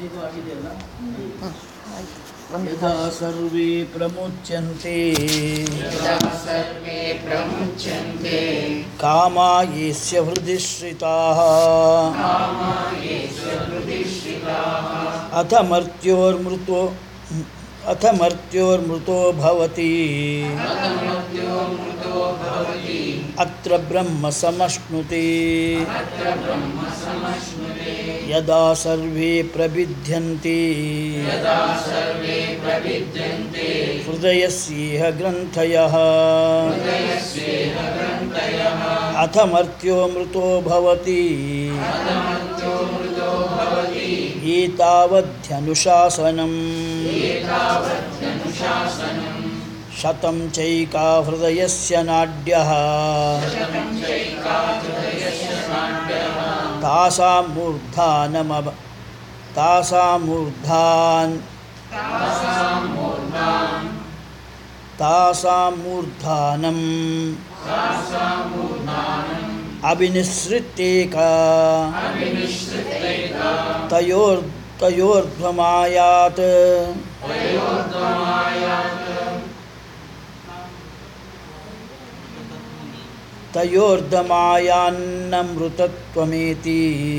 ಇದು ಆಗಿದೆಯಲ್ಲ ಒಂದು ಯಥಾ ಸರ್ವೇ ಪ್ರಮುಚ್ಯಂತೆ सर्वे प्रमुच्यन्ते ಕಾಮಾಯೇಸ್ಯ ಹೃದಯ ಶ್ರಿತಾಃ ಅಥ ಮರ್ತ್ಯೋರ್ಮೃತೋ ಅಥ ಮರ್ತ್ಯೋರ್ಮೃತೋ ಭವತಿ मृत्यो मृतो भवति ಅತ್ರ ಬ್ರಹ್ಮ ಸಮಶ್ನುತೆ अत्र ब्रह्म समश्नुते ಯದಾ ಸರ್ವೇ ಪ್ರವಿದ್ಯಂತೆ यदा सर्वे प्रविद्यन्ते ಹೃದಯಸ್ಯೇಹ ಗ್ರಂಥಯಃ हृदयस्येह ग्रन्थयः ಅಥ ಮರ್ತ್ಯೋ ಮೃತೋ ಭವತಿ मृत्यो मृतो भवति ಏತಾವಧ್ಯನುಶಾಸನಂ एतावत्यनुशासनम् ಶತಂ ಚೈಕಾ ಹೃದಯಸ್ಯ ನಾಡ್ಯಃ ತಾಸಾಂ ಮೂರ್ಧಾನಮವ ತಾಸಾಂ ಮೂರ್ಧಾನ್ ತಾಸಾಂ ಮೂರ್ಧಾನಂ ಅಭಿನಿಸೃತ್ಯೇಕ ತಯೋರ್ ತಯೋರ್ಧ್ವಮಾಯಾತ್ ತಯೋರ್ಧಮಾಯಾನ್ನಮೃತತ್ವಮೇತಿ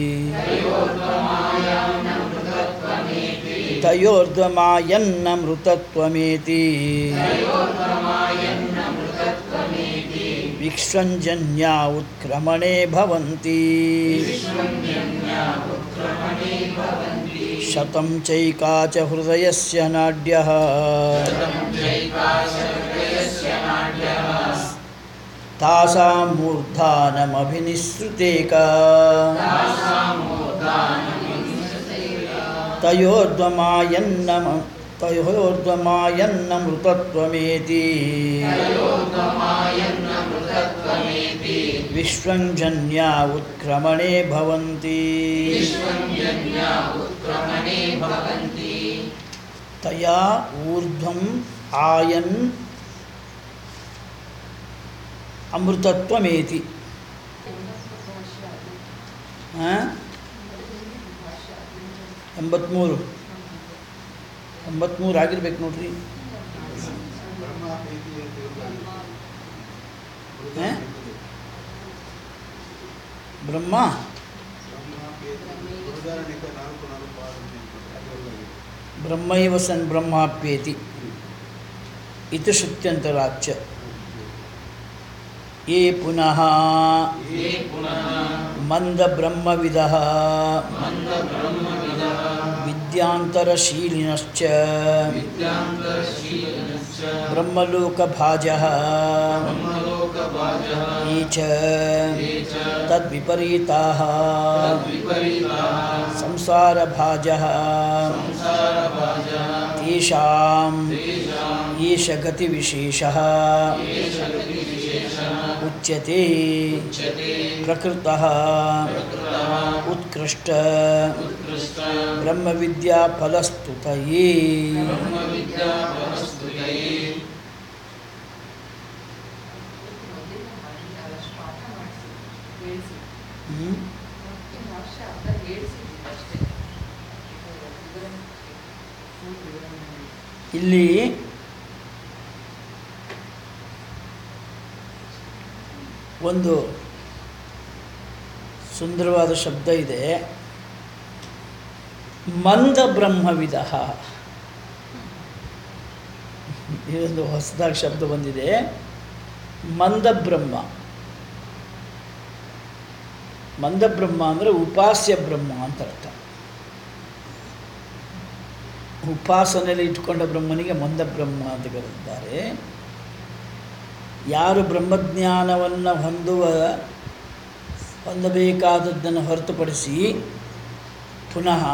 ತಯೋರ್ಧಮಾಯನ್ನಮೃತತ್ವಮೇತಿ ವಿಕ್ಷಂಜನ್ಯಾ ಉತ್ಕ್ರಮಣೆ ಭವಂತಿ ಶತಂ ಚೈಕಾ ಚ ಹೃದಯಸ್ಯ ನಾಡ್ಯಃ ತಾಸಾಂ ಮೂರ್ಧಾನಮಭಿನಿಸೃತೇಕ ತಯೋರ್ಧ್ವಮಾಯನ್ನಮ ತಯೋರ್ಧ್ವಮಾಯನ್ನಮೃತತ್ವಮೇತಿ ವಿಶ್ವಂಜನ್ಯಾ ಉತ್ಕ್ರಮಣೆ ಭವಂತಿ ತಯಾ ಊರ್ಧ್ವಂ ಆಯನ್ ಅಮೃತತ್ವಮೇತಿ ಆ? ಎಂಬತ್ತ್ಮೂರು ಎಂಬತ್ತ್ಮೂರು ಆಗಿರ್ಬೇಕು ನೋಡ್ರಿ ಆ? ಬ್ರಹ್ಮ ಬ್ರಹ್ಮೈವ ಸನ್ ಬ್ರಹ್ಮಾಪ್ಯೇತಿ ಇದು ಶ್ರುತ್ಯಂತರಾಚ್ಯ ये पुनः ये पुनः मन्दब्रह्मविदः मन्दब्रह्मविदः विद्यान्तरशीलिनश्च विद्यान्तरशीलश्च ब्रह्मलोकभाजः ब्रह्मलोकभाजः ये च ये च तद्विपरीताः तद्विपरीताः संसारभाजः संसारभाजः तेषां तेषाम् एष गतिविशेषः एष गतिविशेषः उच्यते उच्यते प्रकृतः प्रकृतः उत्कृष्ट उत्कृष्ट ब्रह्मविद्याफलस्तुतये ब्रह्मविद्यापरस्तुतये ಹ್ಮ್? ಇಲ್ಲಿ ಒಂದು ಸುಂದರವಾದ ಶಬ್ದ ಇದೆ ಮಂದ ಬ್ರಹ್ಮವಿದ ಇದೊಂದು ಹೊಸದಾಗಿ ಶಬ್ದ ಬಂದಿದೆ ಮಂದ ಬ್ರಹ್ಮ ಮಂದ ಬ್ರಹ್ಮ ಅಂದರೆ ಉಪಾಸ್ಯ ಬ್ರಹ್ಮ ಅಂತ ಅರ್ಥ ಉಪಾಸನೆಯಲ್ಲಿ ಇಟ್ಕೊಂಡ ಬ್ರಹ್ಮನಿಗೆ ಮಂದ ಬ್ರಹ್ಮ ಅಂತ ಕರೆದಿದ್ದಾರೆ ಯಾರು ಬ್ರಹ್ಮಜ್ಞಾನವನ್ನು ಹೊಂದುವ ಹೊಂದಬೇಕಾದದ್ದನ್ನು ಹೊರತುಪಡಿಸಿ ಪುನಃ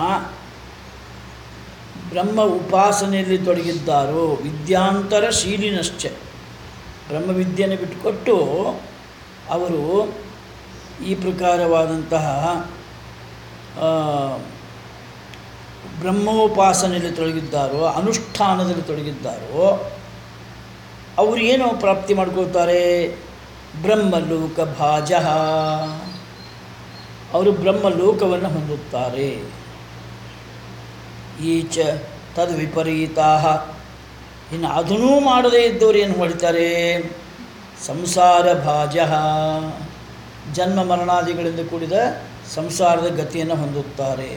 ಬ್ರಹ್ಮ ಉಪಾಸನೆಯಲ್ಲಿ ತೊಡಗಿದ್ದಾರೋ ವಿದ್ಯಾಂತರ ಶೀಲಿನಶ್ಚ ಬ್ರಹ್ಮವಿದ್ಯೆಯನ್ನು ಬಿಟ್ಟುಕೊಟ್ಟು ಅವರು ಈ ಪ್ರಕಾರವಾದಂತಹ ಆ, ಬ್ರಹ್ಮೋಪಾಸನೆಯಲ್ಲಿ ತೊಡಗಿದ್ದಾರೋ ಅನುಷ್ಠಾನದಲ್ಲಿ ತೊಡಗಿದ್ದಾರೋ ಅವರು ಏನು ಪ್ರಾಪ್ತಿ ಮಾಡ್ಕೊಳ್ತಾರೆ ಬ್ರಹ್ಮಲೋಕ ಭಾಜ ಅವರು ಬ್ರಹ್ಮಲೋಕವನ್ನು ಹೊಂದುತ್ತಾರೆ ಈ ಚ ತದ್ ವಿಪರೀತಾ ಇನ್ನು ಅದನ್ನೂ ಮಾಡದೇ ಇದ್ದವರು ಏನು ಮಾಡ್ತಾರೆ ಸಂಸಾರ ಭಾಜ ಜನ್ಮ ಮರಣಾದಿಗಳಿಂದ ಕೂಡಿದ ಸಂಸಾರದ ಗತಿಯನ್ನು ಹೊಂದುತ್ತಾರೆ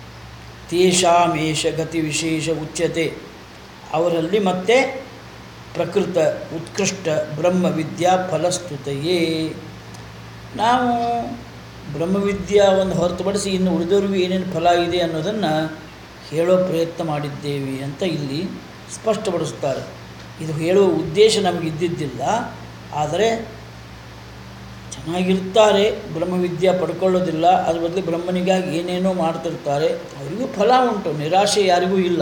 ತೇಷಾಮೇಷ ಗತಿ ವಿಶೇಷ ಉಚ್ಯತೆ ಅವರಲ್ಲಿ ಮತ್ತೆ ಪ್ರಕೃತ ಉತ್ಕೃಷ್ಟ ಬ್ರಹ್ಮವಿದ್ಯಾ ಫಲಸ್ತುತೆಯೇ ನಾವು ಬ್ರಹ್ಮವಿದ್ಯಾವನ್ನು ಹೊರತುಪಡಿಸಿ ಇನ್ನು ಉಳಿದವರಿಗೂ ಏನೇನು ಫಲ ಇದೆ ಅನ್ನೋದನ್ನು ಹೇಳೋ ಪ್ರಯತ್ನ ಮಾಡಿದ್ದೇವೆ ಅಂತ ಇಲ್ಲಿ ಸ್ಪಷ್ಟಪಡಿಸ್ತಾರೆ ಇದು ಹೇಳುವ ಉದ್ದೇಶ ನಮಗೆ ಇದ್ದಿದ್ದಿಲ್ಲ ಆದರೆ ಚೆನ್ನಾಗಿರ್ತಾರೆ ಬ್ರಹ್ಮವಿದ್ಯಾ ಪಡ್ಕೊಳ್ಳೋದಿಲ್ಲ ಅದ್ರ ಬದಲು ಬ್ರಹ್ಮನಿಗಾಗಿ ಏನೇನೋ ಮಾಡ್ತಿರ್ತಾರೆ ಅವರಿಗೂ ಫಲ ಉಂಟು ನಿರಾಶೆ ಯಾರಿಗೂ ಇಲ್ಲ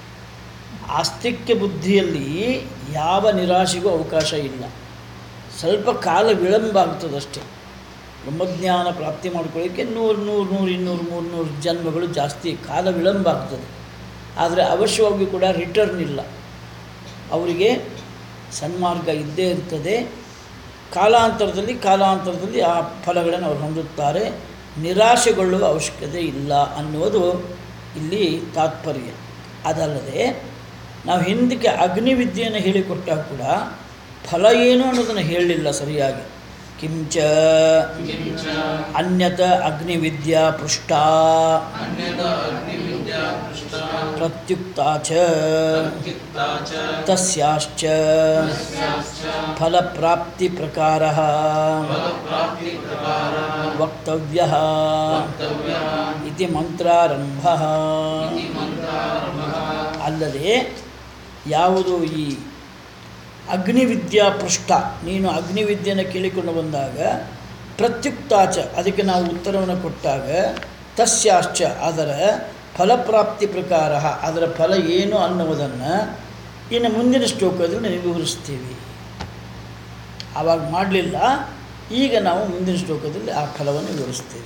ಆಸ್ತಿಕ್ಯ ಬುದ್ಧಿಯಲ್ಲಿ ಯಾವ ನಿರಾಶೆಗೂ ಅವಕಾಶ ಇಲ್ಲ ಸ್ವಲ್ಪ ಕಾಲ ವಿಳಂಬ ಆಗ್ತದಷ್ಟೇ ಬ್ರಹ್ಮಜ್ಞಾನ ಪ್ರಾಪ್ತಿ ಮಾಡ್ಕೊಳ್ಳಿಕ್ಕೆ ನೂರು ನೂರು ನೂರು ಇನ್ನೂರು ಮೂರು ನೂರು ಜನ್ಮಗಳು ಜಾಸ್ತಿ ಕಾಲ ವಿಳಂಬ ಆಗ್ತದೆ ಆದರೆ ಅವಶ್ಯವಾಗಿ ಕೂಡ ರಿಟರ್ನ್ ಇಲ್ಲ ಅವರಿಗೆ ಸನ್ಮಾರ್ಗ ಇದ್ದೇ ಇರ್ತದೆ ಕಾಲಾಂತರದಲ್ಲಿ ಕಾಲಾಂತರದಲ್ಲಿ ಆ ಫಲಗಳನ್ನು ಅವರು ಹೊಂದುತ್ತಾರೆ ನಿರಾಶೆಗೊಳ್ಳುವ ಅವಶ್ಯಕತೆ ಇಲ್ಲ ಅನ್ನುವುದು ಇಲ್ಲಿ ತಾತ್ಪರ್ಯ ಅದಲ್ಲದೆ ನಾವು ಹಿಂದಕ್ಕೆ ಅಗ್ನಿವಿದ್ಯೆಯನ್ನು ಹೇಳಿಕೊಟ್ಟಾಗ ಕೂಡ ಫಲ ಏನು ಅನ್ನೋದನ್ನು ಹೇಳಲಿಲ್ಲ ಸರಿಯಾಗಿ ಕಿಂಚ ಕಿಂಚ ಅನ್ಯತ ಅಗ್ನಿವಿದ್ಯಾ ಪೃಷ್ಟ ಅನ್ಯದ ಅಗ್ನಿವಿದ್ಯಾ ಪೃಷ್ಟ ಪ್ರತ್ಯುಕ್ತಾ ಚ ಪ್ರತ್ಯುಕ್ತಾ ಚ ತಸ್ಯಾಶ್ಚ ತಸ್ಯಾಶ್ಚ ಫಲಪ್ರಾಪ್ತಿ ಪ್ರಕಾರ ಫಲಪ್ರಾಪ್ತಿ ಪ್ರಕಾರ ವಕ್ತವ್ಯ ವಕ್ತವ್ಯ ಇತಿ ಮಂತ್ರಾರಂಭ ಇತಿ ಮಂತ್ರಾರಂಭಃ ಅಲ್ಲದೆ ಯಾವುದು ಈ ಅಗ್ನಿವಿದ್ಯಾ ಪೃಷ್ಠ ನೀನು ಅಗ್ನಿವಿದ್ಯೆಯನ್ನು ಕೇಳಿಕೊಂಡು ಬಂದಾಗ ಪ್ರತ್ಯುಕ್ತಾಚ ಅದಕ್ಕೆ ನಾವು ಉತ್ತರವನ್ನು ಕೊಟ್ಟಾಗ ತಸ್ಯಾಶ್ಚ ಅದರ ಫಲಪ್ರಾಪ್ತಿ ಪ್ರಕಾರ ಅದರ ಫಲ ಏನು ಅನ್ನುವುದನ್ನು ಇನ್ನು ಮುಂದಿನ ಶ್ಲೋಕದಲ್ಲಿ ನಾವು ವಿವರಿಸ್ತೀವಿ ಆವಾಗ ಮಾಡಲಿಲ್ಲ ಈಗ ನಾವು ಮುಂದಿನ ಶ್ಲೋಕದಲ್ಲಿ ಆ ಫಲವನ್ನು ವಿವರಿಸ್ತೇವೆ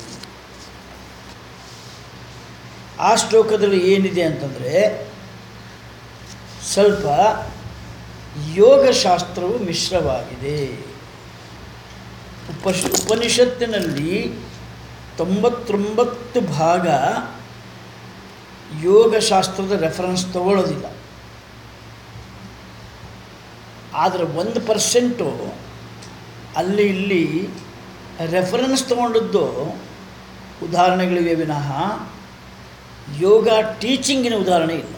ಆ ಶ್ಲೋಕದಲ್ಲಿ ಏನಿದೆ ಅಂತಂದರೆ ಸ್ವಲ್ಪ ಯೋಗಶಾಸ್ತ್ರವು ಮಿಶ್ರವಾಗಿದೆ ಉಪಶ ಉಪನಿಷತ್ತಿನಲ್ಲಿ ತೊಂಬತ್ತೊಂಬತ್ತು ಭಾಗ ಯೋಗಶಾಸ್ತ್ರದ ರೆಫರೆನ್ಸ್ ತಗೊಳ್ಳೋದಿಲ್ಲ ಆದರೆ ಒಂದು ಪರ್ಸೆಂಟು ಅಲ್ಲಿ ಇಲ್ಲಿ ರೆಫರೆನ್ಸ್ ತಗೊಂಡದ್ದು ಉದಾಹರಣೆಗಳಿವೆ ವಿನಃ ಯೋಗ ಟೀಚಿಂಗಿನ ಉದಾಹರಣೆ ಇಲ್ಲ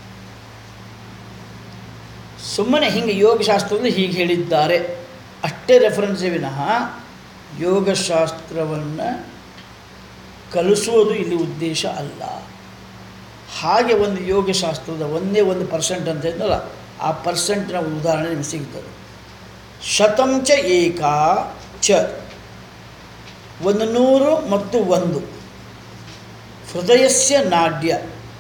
ಸುಮ್ಮನೆ ಹಿಂಗೆ ಯೋಗಶಾಸ್ತ್ರದಲ್ಲಿ ಹೀಗೆ ಹೇಳಿದ್ದಾರೆ ಅಷ್ಟೇ ರೆಫರೆನ್ಸ್ ವಿನಃ ಯೋಗಶಾಸ್ತ್ರವನ್ನು ಕಲಿಸುವುದು ಇಲ್ಲಿ ಉದ್ದೇಶ ಅಲ್ಲ ಹಾಗೆ ಒಂದು ಯೋಗಶಾಸ್ತ್ರದ ಒಂದೇ ಒಂದು ಪರ್ಸೆಂಟ್ ಅಂತ ಇದ್ದಲ್ಲ ಆ ಪರ್ಸೆಂಟ್ನ ಉದಾಹರಣೆ ನಿಮಗೆ ಸಿಗ್ತದೆ ಶತಂ ಚ ಏಕಾ ಚ ಒಂದು ನೂರು ಮತ್ತು ಒಂದು ಹೃದಯಸ್ಯ ನಾಡ್ಯ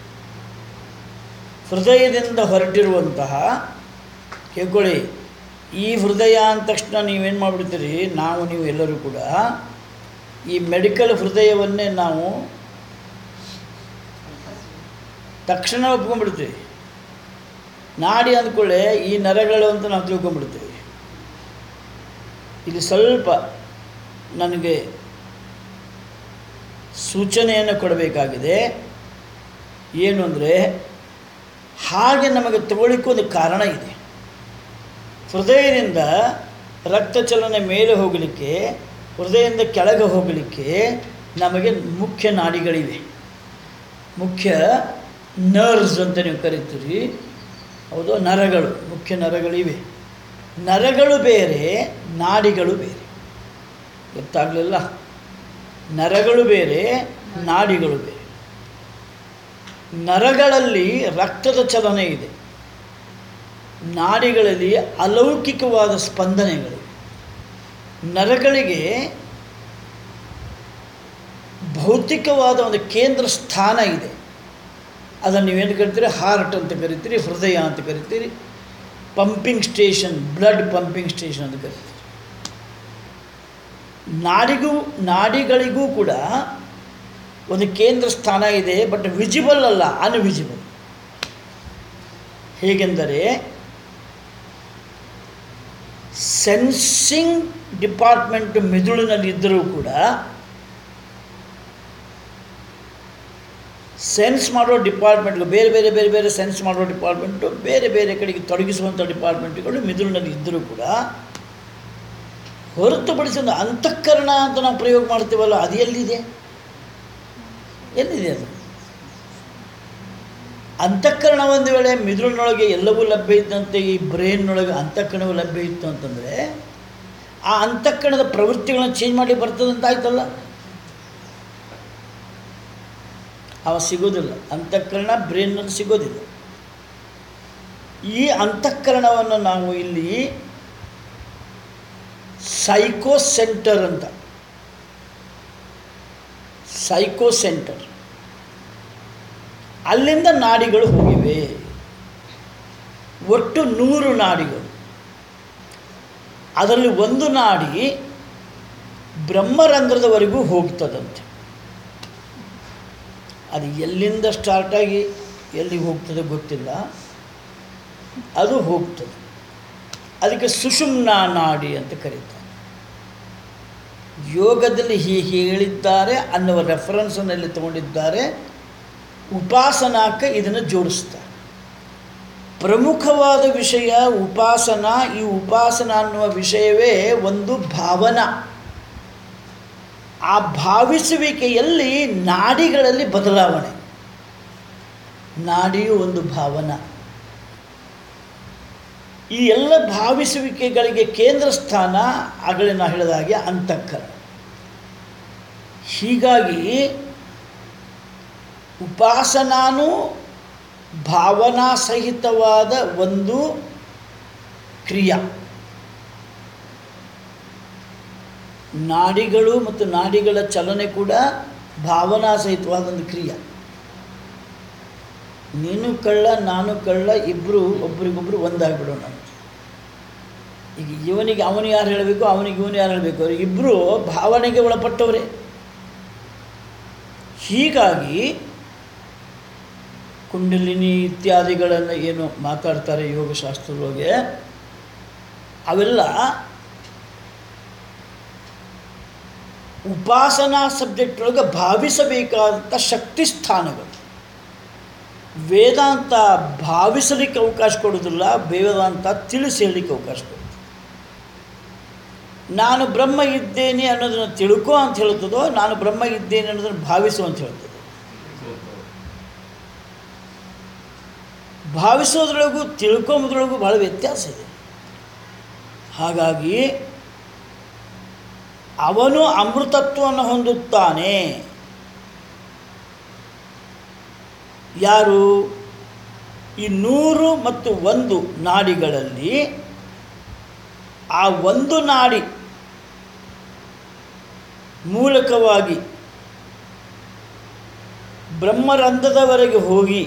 ಹೃದಯದಿಂದ ಹೊರಟಿರುವಂತಹ ಕೇಳ್ಕೊಳ್ಳಿ ಈ ಹೃದಯ ಅಂದ ತಕ್ಷಣ ನೀವೇನು ಮಾಡಿಬಿಡ್ತೀರಿ ನಾವು ನೀವು ಎಲ್ಲರೂ ಕೂಡ ಈ ಮೆಡಿಕಲ್ ಹೃದಯವನ್ನೇ ನಾವು ತಕ್ಷಣ ಒಪ್ಕೊಂಡ್ಬಿಡ್ತೀವಿ ನಾಡಿ ಅಂದ್ಕೊಳ್ಳೆ ಈ ನರಗಳು ಅಂತ ನಾವು ತಿಳ್ಕೊಂಡ್ಬಿಡ್ತೀವಿ ಇಲ್ಲಿ ಸ್ವಲ್ಪ ನನಗೆ ಸೂಚನೆಯನ್ನು ಕೊಡಬೇಕಾಗಿದೆ ಏನು ಅಂದರೆ ಹಾಗೆ ನಮಗೆ ತಗೊಳ್ಳಿಕ್ಕೆ ಒಂದು ಕಾರಣ ಇದೆ ಹೃದಯದಿಂದ ರಕ್ತ ಚಲನೆ ಮೇಲೆ ಹೋಗಲಿಕ್ಕೆ ಹೃದಯದಿಂದ ಕೆಳಗೆ ಹೋಗಲಿಕ್ಕೆ ನಮಗೆ ಮುಖ್ಯ ನಾಡಿಗಳಿವೆ ಮುಖ್ಯ ನರ್ವ್ಸ್ ಅಂತ ನೀವು ಕರಿತೀರಿ ಹೌದು ನರಗಳು ಮುಖ್ಯ ನರಗಳಿವೆ ನರಗಳು ಬೇರೆ ನಾಡಿಗಳು ಬೇರೆ ಗೊತ್ತಾಗಲಿಲ್ಲ ನರಗಳು ಬೇರೆ ನಾಡಿಗಳು ಬೇರೆ ನರಗಳಲ್ಲಿ ರಕ್ತದ ಚಲನೆ ಇದೆ ನಾಡಿಗಳಲ್ಲಿ ಅಲೌಕಿಕವಾದ ಸ್ಪಂದನೆಗಳಿವೆ ನರಗಳಿಗೆ ಭೌತಿಕವಾದ ಒಂದು ಕೇಂದ್ರ ಸ್ಥಾನ ಇದೆ ಅದನ್ನು ನೀವೇನು ಕರಿತೀರಿ ಹಾರ್ಟ್ ಅಂತ ಕರಿತೀರಿ ಹೃದಯ ಅಂತ ಕರಿತೀರಿ pumping station blood pumping station ಅಂತ ಕರಿತೀರಿ ನಾಡಿಗೂ ನಾಡಿಗಳಿಗೂ ಕೂಡ ಒಂದು ಕೇಂದ್ರ ಸ್ಥಾನ ಇದೆ ಬಟ್ ವಿಜಿಬಲ್ ಅಲ್ಲ ಅನ್ವಿಜಿಬಲ್ ಹೇಗೆಂದರೆ ಸೆನ್ಸಿಂಗ್ ಡಿಪಾರ್ಟ್ಮೆಂಟ್ ಮೆದುಳಿನಲ್ಲಿ ಇದ್ದರೂ ಕೂಡ ಸೆನ್ಸ್ ಮಾಡೋ ಡಿಪಾರ್ಟ್ಮೆಂಟ್ಗಳು ಬೇರೆ ಬೇರೆ ಬೇರೆ ಬೇರೆ ಸೆನ್ಸ್ ಮಾಡೋ ಡಿಪಾರ್ಟ್ಮೆಂಟು ಬೇರೆ ಬೇರೆ ಕಡೆಗೆ ತೊಡಗಿಸುವಂಥ ಡಿಪಾರ್ಟ್ಮೆಂಟ್ಗಳು ಮಿದುಳಿನಲ್ಲಿ ಇದ್ದರೂ ಕೂಡ ಹೊರತುಪಡಿಸಿ ಒಂದು ಅಂತಃಕರಣ ಅಂತ ನಾವು ಪ್ರಯೋಗ ಮಾಡ್ತೀವಲ್ಲ ಅದು ಎಲ್ಲಿದೆ ಎಲ್ಲಿದೆ ಅದು ಅಂತಃಕರಣ ಒಂದು ವೇಳೆ ಮಿದುಳಿನೊಳಗೆ ಎಲ್ಲವೂ ಲಭ್ಯ ಇದ್ದಂತೆ ಈ ಬ್ರೈನ್ನೊಳಗೆ ಅಂತಃಕರಣವು ಲಭ್ಯ ಇತ್ತು ಅಂತಂದರೆ ಆ ಅಂತಃಕರಣದ ಪ್ರವೃತ್ತಿಗಳನ್ನ ಚೇಂಜ್ ಮಾಡಿ ಬರ್ತದಂತ ಆಯ್ತಲ್ಲ ಅವ ಸಿಗೋದಿಲ್ಲ ಅಂತಃಕರಣ ಬ್ರೈನ್ನಲ್ಲಿ ಸಿಗೋದಿಲ್ಲ ಈ ಅಂತಃಕರಣವನ್ನು ನಾವು ಇಲ್ಲಿ ಸೈಕೋ ಸೆಂಟರ್ ಅಂತ ಸೈಕೋ ಸೆಂಟರ್ ಅಲ್ಲಿಂದ ನಾಡಿಗಳು ಹೋಗಿವೆ ಒಟ್ಟು ನೂರು ನಾಡಿಗಳು ಅದರಲ್ಲಿ ಒಂದು ನಾಡಿ ಬ್ರಹ್ಮರಂಧ್ರದವರೆಗೂ ಹೋಗ್ತದಂತೆ ಅದು ಎಲ್ಲಿಂದ ಸ್ಟಾರ್ಟಾಗಿ ಎಲ್ಲಿಗೆ ಹೋಗ್ತದೆ ಗೊತ್ತಿಲ್ಲ ಅದು ಹೋಗ್ತದೆ ಅದಕ್ಕೆ ಸುಷುಮ್ನಾ ನಾಡಿ ಅಂತ ಕರೀತಾರೆ ಯೋಗದಲ್ಲಿ ಹೀಗೆ ಹೇಳಿದ್ದಾರೆ ಅನ್ನುವ ರೆಫರೆನ್ಸನ್ನಲ್ಲಿ ತಗೊಂಡಿದ್ದಾರೆ ಉಪಾಸನಾಕ್ಕೆ ಇದನ್ನು ಜೋಡಿಸ್ತಾರೆ ಪ್ರಮುಖವಾದ ವಿಷಯ ಉಪಾಸನ ಈ ಉಪಾಸನ ಅನ್ನುವ ವಿಷಯವೇ ಒಂದು ಭಾವನಾ ಆ ಭಾವಿಸುವಿಕೆಯಲ್ಲಿ ನಾಡಿಗಳಲ್ಲಿ ಬದಲಾವಣೆ ನಾಡಿಯು ಒಂದು ಭಾವನಾ ಈ ಎಲ್ಲ ಭಾವಿಸುವಿಕೆಗಳಿಗೆ ಕೇಂದ್ರ ಸ್ಥಾನ ಆಗಲೇ ನಾ ಹೇಳಿದ ಹಾಗೆ ಅಂತಃಕರಣ ಹೀಗಾಗಿ ಉಪಾಸನಾನು ಭಾವನಾ ಸಹಿತವಾದ ಒಂದು ಕ್ರಿಯಾ ನಾಡಿಗಳು ಮತ್ತು ನಾಡಿಗಳ ಚಲನೆ ಕೂಡ ಭಾವನಾ ಸಹಿತವಾದ ಒಂದು ಕ್ರಿಯೆ ನೀನು ಕಳ್ಳ ನಾನು ಕಳ್ಳ ಇಬ್ಬರು ಒಬ್ರಿಗೊಬ್ರು ಒಂದಾಗ್ಬಿಡೋಣ ಅಂತ. ಈಗ ಇವನಿಗೆ ಅವನು ಯಾರು ಹೇಳಬೇಕು ಅವನಿಗೆ ಇವನು ಯಾರು ಹೇಳಬೇಕು ಅವರು ಇಬ್ಬರು ಭಾವನೆಗೆ ಒಳಪಟ್ಟವರೇ ಹೀಗಾಗಿ ಕುಂಡಲಿನಿ ಇತ್ಯಾದಿಗಳನ್ನು ಏನು ಮಾತಾಡ್ತಾರೆ ಯೋಗಶಾಸ್ತ್ರದೊಳಗೆ ಅವೆಲ್ಲ ಉಪಾಸನಾ ಸಬ್ಜೆಕ್ಟ್ ಒಳಗೆ ಭಾವಿಸಬೇಕಾದಂಥ ಶಕ್ತಿ ಸ್ಥಾನಗಳು ವೇದಾಂತ ಭಾವಿಸಲಿಕ್ಕೆ ಅವಕಾಶ ಕೊಡೋದಿಲ್ಲ ವೇದಾಂತ ತಿಳಿಸಿ ಹೇಳಲಿಕ್ಕೆ ಅವಕಾಶ ಕೊಡೋದು ನಾನು ಬ್ರಹ್ಮ ಇದ್ದೇನೆ ಅನ್ನೋದನ್ನು ತಿಳ್ಕೊ ಅಂತ ಹೇಳ್ತದೋ ನಾನು ಬ್ರಹ್ಮ ಇದ್ದೇನೆ ಅನ್ನೋದನ್ನು ಭಾವಿಸು ಅಂತ ಹೇಳ್ತದೆ ಭಾವಿಸೋದ್ರೊಳಗೂ ತಿಳ್ಕೊಂಬೋದ್ರೊಳಗೂ ಭಾಳ ವ್ಯತ್ಯಾಸ ಇದೆ ಹಾಗಾಗಿ ಅವನು ಅಮೃತತ್ವವನ್ನು ಹೊಂದುತ್ತಾನೆ ಯಾರು ಈ ನೂರು ಮತ್ತು ಒಂದು ನಾಡಿಗಳಲ್ಲಿ ಆ ಒಂದು ನಾಡಿ ಮೂಲಕವಾಗಿ ಬ್ರಹ್ಮರಂಧ್ರದವರೆಗೆ ಹೋಗಿ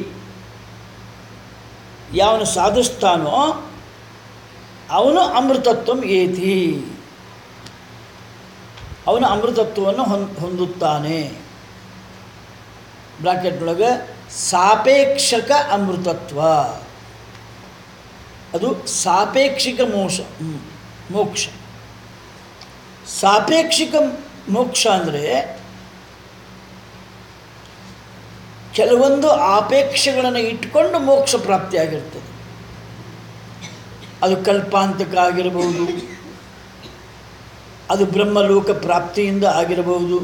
ಯಾವನು ಸಾಧಿಸ್ತಾನೋ ಅವನು ಅಮೃತತ್ವಂ ಏತಿ ಅವನು ಅಮೃತತ್ವವನ್ನು ಹೊಂದ್ ಹೊಂದುತ್ತಾನೆ ಬ್ರಾಕೆಟ್ನೊಳಗೆ ಸಾಪೇಕ್ಷಕ ಅಮೃತತ್ವ ಅದು ಸಾಪೇಕ್ಷಿಕ ಮೋಕ್ಷ ಹ್ಮ್, ಮೋಕ್ಷ ಸಾಪೇಕ್ಷಿಕ ಮೋಕ್ಷ ಅಂದರೆ ಕೆಲವೊಂದು ಆಪೇಕ್ಷೆಗಳನ್ನು ಇಟ್ಕೊಂಡು ಮೋಕ್ಷ ಪ್ರಾಪ್ತಿಯಾಗಿರ್ತದೆ ಅದು ಕಲ್ಪಾಂತಕ ಆಗಿರಬಹುದು ಅದು ಬ್ರಹ್ಮಲೋಕ ಪ್ರಾಪ್ತಿಯಿಂದ ಆಗಿರಬಹುದು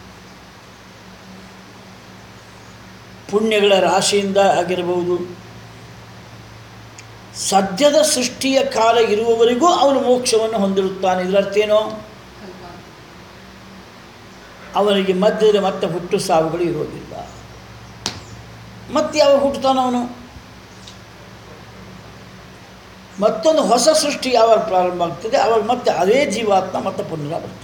ಪುಣ್ಯಗಳ ರಾಶಿಯಿಂದ ಆಗಿರಬಹುದು ಸದ್ಯದ ಸೃಷ್ಟಿಯ ಕಾಲ ಇರುವವರೆಗೂ ಅವನು ಮೋಕ್ಷವನ್ನು ಹೊಂದಿರುತ್ತಾನೆ ಇದರರ್ಥ ಏನೋ ಅವನಿಗೆ ಮಧ್ಯದ ಮತ್ತೆ ಹುಟ್ಟು ಸಾವುಗಳು ಇರೋದಿಲ್ಲ ಮತ್ತೆ ಯಾವಾಗ ಹುಟ್ಟುತ್ತಾನೋ ಅವನು ಮತ್ತೊಂದು ಹೊಸ ಸೃಷ್ಟಿ ಯಾವಾಗ ಪ್ರಾರಂಭ ಆಗ್ತದೆ ಆವಾಗ ಮತ್ತೆ ಅದೇ ಜೀವಾತ್ಮ ಮತ್ತೆ ಪುನರ ಬರ್ತದೆ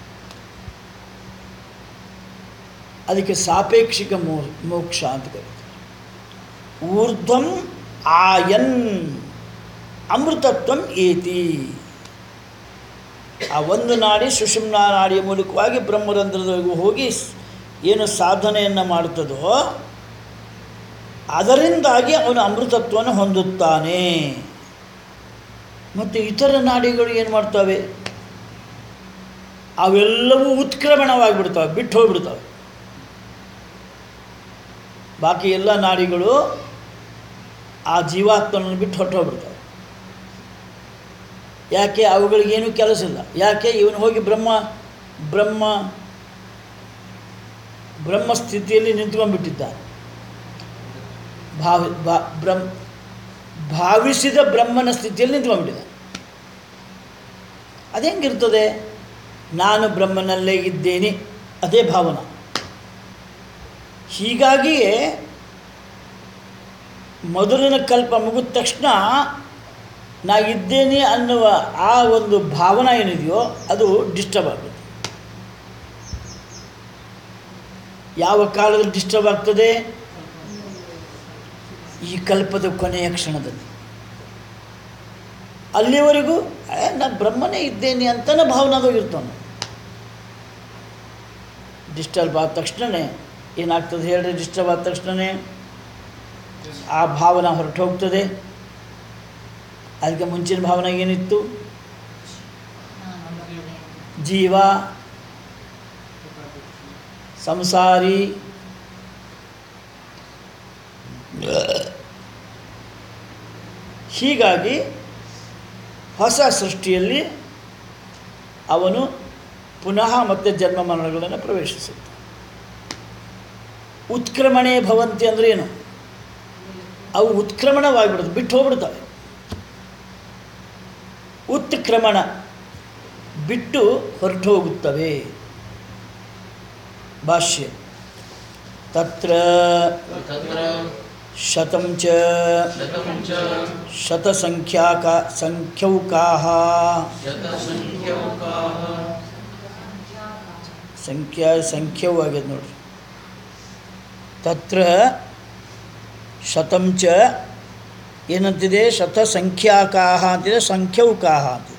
ಅದಕ್ಕೆ ಸಾಪೇಕ್ಷಿಕ ಮೋ ಮೋಕ್ಷ ಅಂತ ಕರೀತಾರೆ ಊರ್ಧ್ವಂ ಆಯನ್ ಅಮೃತತ್ವಂ ಏತಿ ಆ ಒಂದು ನಾಡಿ ಸುಷುಮ್ನಾ ನಾಡಿಯ ಮೂಲಕವಾಗಿ ಬ್ರಹ್ಮರಂಧ್ರದವರೆಗೂ ಹೋಗಿ ಸ್- ಏನು ಸಾಧನೆಯನ್ನು ಮಾಡ್ತದೋ ಅದರಿಂದಾಗಿ ಅವನು ಅಮೃತತ್ವವನ್ನು ಹೊಂದುತ್ತಾನೆ ಮತ್ತು ಇತರ ನಾಡಿಗಳು ಏನು ಮಾಡ್ತವೆ ಅವೆಲ್ಲವೂ ಉತ್ಕ್ರಮಣವಾಗಿಬಿಡ್ತವೆ ಬಿಟ್ಟು ಹೋಗ್ಬಿಡ್ತವೆ ಬಾಕಿ ಎಲ್ಲ ನಾಡಿಗಳು ಆ ಜೀವಾತ್ಮನನ್ನು ಬಿಟ್ಟು ಹೊರಟೋಗ್ಬಿಡ್ತವೆ ಯಾಕೆ ಅವುಗಳಿಗೇನು ಕೆಲಸ ಇಲ್ಲ ಯಾಕೆ ಇವನು ಹೋಗಿ ಬ್ರಹ್ಮ ಬ್ರಹ್ಮ ಬ್ರಹ್ಮ ಸ್ಥಿತಿಯಲ್ಲಿ ನಿಂತ್ಕೊಂಡ್ಬಿಟ್ಟಿದ್ದಾನೆ ಭಾವಿ ಭಾ ಬ್ರಹ್ಮ ಭಾವಿಸಿದ ಬ್ರಹ್ಮನ ಸ್ಥಿತಿಯಲ್ಲಿ ನಿಂತ್ಕೊಂಡ್ಬಿಟ್ಟಿದ್ದಾನೆ ಅದೆಂಗಿರ್ತದೆ ನಾನು ಬ್ರಹ್ಮನಲ್ಲೇ ಇದ್ದೇನೆ ಅದೇ ಭಾವನ ಹೀಗಾಗಿಯೇ ಮೊದಲಿನ ಕಲ್ಪ ಮುಗಿದ ತಕ್ಷಣ ನಾ ಇದ್ದೇನೆ ಅನ್ನುವ ಆ ಒಂದು ಭಾವನ ಏನಿದೆಯೋ ಅದು ಡಿಸ್ಟರ್ಬ್ ಆಗುತ್ತೆ ಯಾವ ಕಾಲದಲ್ಲಿ ಡಿಸ್ಟರ್ಬ್ ಆಗ್ತದೆ ಈ ಕಲ್ಪದ ಕೊನೆಯ ಕ್ಷಣದಲ್ಲಿ ಅಲ್ಲಿವರೆಗೂ ಏ ನಾನು ಬ್ರಹ್ಮನೇ ಇದ್ದೇನೆ ಅಂತಲೇ ಭಾವನಾದಾಗ ಇರ್ತಾನೆ ಡಿಸ್ಟರ್ಬ್ ಆದ ತಕ್ಷಣವೇ ಏನಾಗ್ತದೆ ಹೇಳ್ರಿ ಡಿಸ್ಟರ್ಬ್ ಆದ ತಕ್ಷಣವೇ ಆ ಭಾವನ ಹೊರಟು ಹೋಗ್ತದೆ ಅದಕ್ಕೆ ಮುಂಚಿನ ಭಾವನೆ ಏನಿತ್ತು ಜೀವ ಸಂಸಾರಿ ಹೀಗಾಗಿ ಹೊಸ ಸೃಷ್ಟಿಯಲ್ಲಿ ಅವನು ಪುನಃ ಮತ್ತೆ ಜನ್ಮ ಮರಣಗಳನ್ನು ಪ್ರವೇಶಿಸುತ್ತಾನೆ ಉತ್ಕ್ರಮಣೆ ಭವಂತಿ ಅಂದರೆ ಏನು ಅವು ಉತ್ಕ್ರಮಣವಾಗಿಬಿಡುತ್ತೆ ಬಿಟ್ಟು ಹೋಗ್ಬಿಡ್ತವೆ ಉತ್ಕ್ರಮಣ ಬಿಟ್ಟು ಹೊರಟು ಹೋಗುತ್ತವೆ ಭಾಷ್ಯ ತತ್ರ ತತ್ರ ಶತಂ ಚ ಶತಂ ಚ ಶತಸಂಖ್ಯಾಕ ಸಂಖ್ಯೌಕಾಃ ಶತಸಂಖ್ಯೌಕಾಃ ಸಂಖ್ಯಾ ಸಂಖ್ಯವು ಆಗ್ಯದ ನೋಡ್ರಿ ತತ್ರ ಶತಂ ಚ ಏನಂತಿದೆ ಶತಸಂಖ್ಯಾಕಾಹ ಅಂತಿದೆ ಸಂಖ್ಯೌಕಾಹ ಅಂತಿದೆ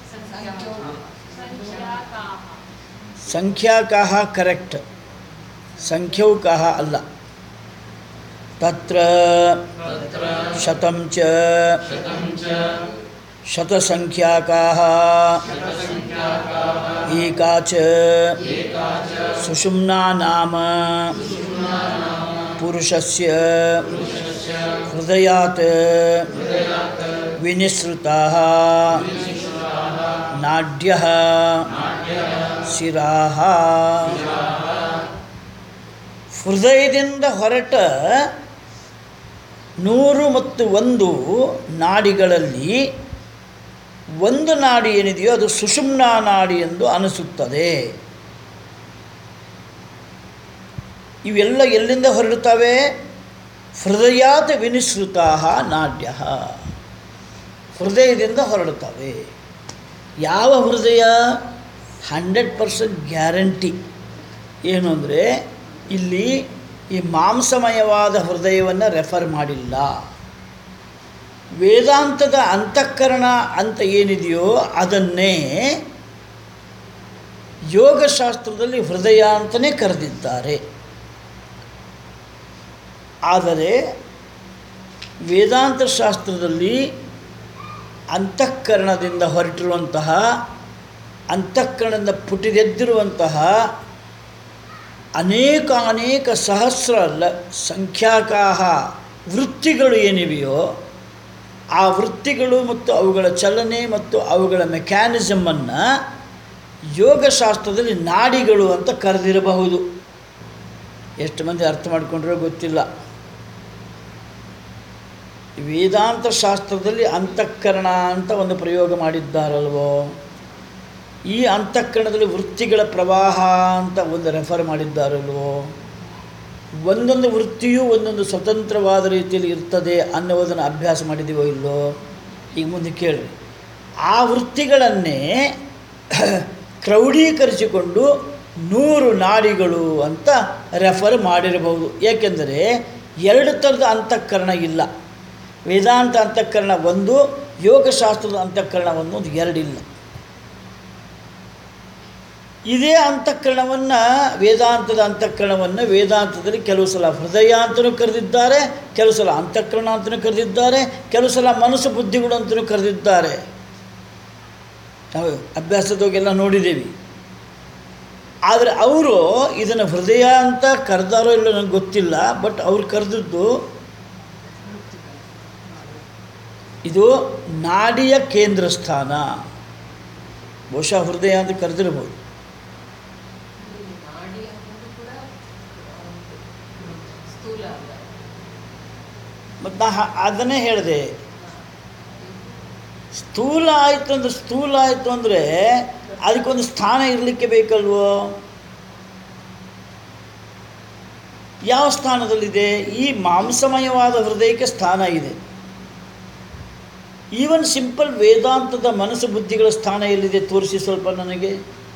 ಸಂಖ್ಯಾಕಾಹ ಕರೆಕ್ಟ್ ಸಂಖ್ಯೌಕಾಹ ಅಲ್ಲ ತತ್ರ ತತ್ರ ಶತಂ ಚ ಶತಂ ಚ ಶತಸಂಖ್ಯಾಕಾः ಶತಸಂಖ್ಯಾಕಾಃ एका च एका च सुषुम्ना नाम पुरुषस्य पुरुषस्य हृदयात् हृदयात् विनिसृताः नाड्यः ಶಿರಾಹ ಹೃದಯದಿಂದ ಹೊರಟ ನೂರು ಮತ್ತು ಒಂದು ನಾಡಿಗಳಲ್ಲಿ ಒಂದು ನಾಡಿ ಏನಿದೆಯೋ ಅದು ಸುಷುಮ್ನಾ ನಾಡಿ ಎಂದು ಅನಿಸುತ್ತದೆ ಇವೆಲ್ಲ ಎಲ್ಲಿಂದ ಹೊರಡುತ್ತವೆ ಹೃದಯಾತ್ ವಿನಿಸೃತಾ ನಾಡ್ಯ ಹೃದಯದಿಂದ ಹೊರಡುತ್ತವೆ ಯಾವ ಹೃದಯ ಹಂಡ್ರೆಡ್ ಪರ್ಸೆಂಟ್ ಗ್ಯಾರಂಟಿ ಏನು ಅಂದರೆ ಇಲ್ಲಿ ಈ ಮಾಂಸಮಯವಾದ ಹೃದಯವನ್ನು ರೆಫರ್ ಮಾಡಿಲ್ಲ ವೇದಾಂತದ ಅಂತಃಕರಣ ಅಂತ ಏನಿದೆಯೋ ಅದನ್ನೇ ಯೋಗಶಾಸ್ತ್ರದಲ್ಲಿ ಹೃದಯ ಅಂತಲೇ ಕರೆದಿದ್ದಾರೆ ಆದರೆ ವೇದಾಂತ ಶಾಸ್ತ್ರದಲ್ಲಿ ಅಂತಃಕರಣದಿಂದ ಹೊರಟಿರುವಂತಹ ಅಂತಃಕರಣದಿಂದ ಪುಟಿದೆದ್ದಿರುವಂತಹ ಅನೇಕ ಅನೇಕ ಸಹಸ್ರ ಲ ಸಂಖ್ಯಾಕಾಹ ವೃತ್ತಿಗಳು ಏನಿವೆಯೋ ಆ ವೃತ್ತಿಗಳು ಮತ್ತು ಅವುಗಳ ಚಲನೆ ಮತ್ತು ಅವುಗಳ ಮೆಕ್ಯಾನಿಸಮನ್ನು ಯೋಗಶಾಸ್ತ್ರದಲ್ಲಿ ನಾಡಿಗಳು ಅಂತ ಕರೆದಿರಬಹುದು ಎಷ್ಟು ಮಂದಿ ಅರ್ಥ ಮಾಡಿಕೊಂಡ್ರೋ ಗೊತ್ತಿಲ್ಲ ವೇದಾಂತ ಶಾಸ್ತ್ರದಲ್ಲಿ ಅಂತಃಕರಣ ಅಂತ ಒಂದು ಪ್ರಯೋಗ ಮಾಡಿದ್ದಾರಲ್ವೋ ಈ ಅಂತಃಕರಣದಲ್ಲಿ ವೃತ್ತಿಗಳ ಪ್ರವಾಹ ಅಂತ ಒಂದು ರೆಫರ್ ಮಾಡಿದ್ದಾರಲ್ವೋ ಒಂದೊಂದು ವೃತ್ತಿಯೂ ಒಂದೊಂದು ಸ್ವತಂತ್ರವಾದ ರೀತಿಯಲ್ಲಿ ಇರ್ತದೆ ಅನ್ನುವುದನ್ನು ಅಭ್ಯಾಸ ಮಾಡಿದ್ದೀವೋ ಇಲ್ಲೋ ಈಗ ಮುಂದೆ ಕೇಳ್ರಿ ಆ ವೃತ್ತಿಗಳನ್ನೇ ಕ್ರೌಢೀಕರಿಸಿಕೊಂಡು ನೂರು ನಾಡಿಗಳು ಅಂತ ರೆಫರ್ ಮಾಡಿರಬಹುದು ಏಕೆಂದರೆ ಎರಡು ಥರದ ಅಂತಃಕರಣ ಇಲ್ಲ ವೇದಾಂತ ಅಂತಃಕರಣ ಒಂದು ಯೋಗಶಾಸ್ತ್ರದ ಅಂತಃಕರಣ ಒಂದು ಎರಡಿಲ್ಲ ಇದೇ ಅಂತಃಕರಣವನ್ನು ವೇದಾಂತದ ಅಂತಃಕರಣವನ್ನು ವೇದಾಂತದಲ್ಲಿ ಕೆಲವು ಸಲ ಹೃದಯ ಅಂತಲೂ ಕರೆದಿದ್ದಾರೆ ಕೆಲವು ಸಲ ಅಂತಃಕರಣ ಅಂತಲೂ ಕರೆದಿದ್ದಾರೆ ಕೆಲವು ಸಲ ಮನಸ್ಸು ಬುದ್ಧಿಗಳು ಅಂತಲೂ ಕರೆದಿದ್ದಾರೆ ನಾವು ಅಭ್ಯಾಸದೋಗೆಲ್ಲ ನೋಡಿದ್ದೀವಿ ಆದರೆ ಅವರು ಇದನ್ನು ಹೃದಯ ಅಂತ ಕರೆದಾರೋ ಇಲ್ಲ ನನಗೆ ಗೊತ್ತಿಲ್ಲ ಬಟ್ ಅವ್ರು ಕರೆದದ್ದು ಇದು ನಾಡಿಯ ಕೇಂದ್ರ ಸ್ಥಾನ ಬಹುಶಃ ಹೃದಯ ಅಂತ ಕರೆದಿರ್ಬೋದು ನಾಡಿ ಅನ್ನೋದು ಕೂಡ ಸ್ಥೂಲ ಅಲ್ಲ ಮತ್ತು ನಾ ಹ- ಅದನ್ನೇ ಹೇಳಿದೆ ಸ್ಥೂಲ ಆಯಿತು ಅಂದ್ರೆ ಸ್ಥೂಲ ಆಯಿತು ಅಂದರೆ ಅದಕ್ಕೊಂದು ಸ್ಥಾನ ಇರಲಿಕ್ಕೆ ಬೇಕಲ್ವೋ ಯಾವ ಸ್ಥಾನದಲ್ಲಿದೆ ಈ ಮಾಂಸಮಯವಾದ ಹೃದಯಕ್ಕೆ ಸ್ಥಾನ ಇದೆ ಈವನ್ ಸಿಂಪಲ್ ವೇದಾಂತದ ಮನಸ್ಸು ಬುದ್ಧಿಗಳ ಸ್ಥಾನ ಎಲ್ಲಿದೆ ತೋರಿಸಿ ಸ್ವಲ್ಪ ನನಗೆ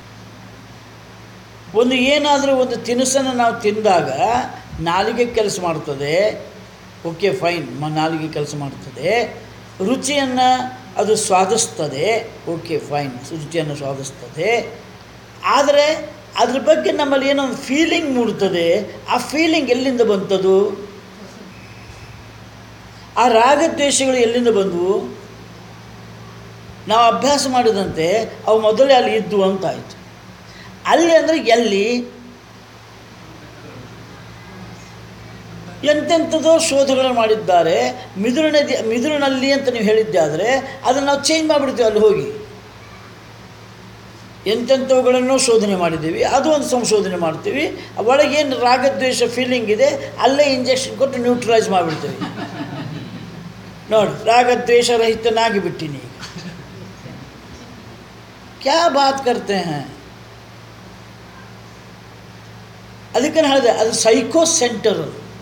ಒಂದು ಏನಾದರೂ ಒಂದು ತಿನಿಸನ್ನು ನಾವು ತಿಂದಾಗ ನಾಲಿಗೆ ಕೆಲಸ ಮಾಡ್ತದೆ ಓಕೆ ಫೈನ್ ಮ ನಾಲಿಗೆ ಕೆಲಸ ಮಾಡ್ತದೆ ರುಚಿಯನ್ನು ಅದು ಸ್ವಾದಿಸ್ತದೆ ಓಕೆ ಫೈನ್ ರುಚಿಯನ್ನು ಸ್ವಾದಿಸ್ತದೆ ಆದರೆ ಅದ್ರ ಬಗ್ಗೆ ನಮ್ಮಲ್ಲಿ ಏನೋ ಒಂದು ಫೀಲಿಂಗ್ ಮೂಡ್ತದೆ ಆ ಫೀಲಿಂಗ್ ಎಲ್ಲಿಂದ ಬಂತದು ಆ ರಾಗದ್ವೇಷಗಳು ಎಲ್ಲಿಂದ ಬಂದವು ನಾವು ಅಭ್ಯಾಸ ಮಾಡಿದಂತೆ ಅವು ಮೊದಲೇ ಅಲ್ಲಿ ಇದ್ದು ಅಂತ ಆಯಿತು ಅಲ್ಲಿ ಅಂದರೆ ಎಲ್ಲಿ ಎಂತೆಂಥದೋ ಶೋಧಗಳನ್ನು ಮಾಡಿದ್ದಾರೆ ಮಿದುಳಿನ ಮಿದುಳಿನಲ್ಲಿ ಅಂತ ನೀವು ಹೇಳಿದ್ದೆ ಆದರೆ ಅದನ್ನು ನಾವು ಚೇಂಜ್ ಮಾಡಿಬಿಡ್ತೀವಿ ಅಲ್ಲಿ ಹೋಗಿ ಎಂತೆಂಥವುಗಳನ್ನು ಶೋಧನೆ ಮಾಡಿದ್ದೀವಿ ಅದು ಒಂದು ಸಂಶೋಧನೆ ಮಾಡ್ತೀವಿ ಒಳಗೇನು ರಾಗದ್ವೇಷ ಫೀಲಿಂಗ್ ಇದೆ ಅಲ್ಲೇ ಇಂಜೆಕ್ಷನ್ ಕೊಟ್ಟು ನ್ಯೂಟ್ರಲೈಸ್ ಮಾಡಿಬಿಡ್ತೀವಿ ನೋಡಿ ರಾಗದ್ವೇಷ ರಹಿತನಾಗಿ ಬಿಟ್ಟಿನಿ ಈಗ क्या बात करते हैं ಅದಕ್ಕೆ ನಾನು ಹೇಳಿದೆ ಅದು ಸೈಕೋ ಸೆಂಟರ್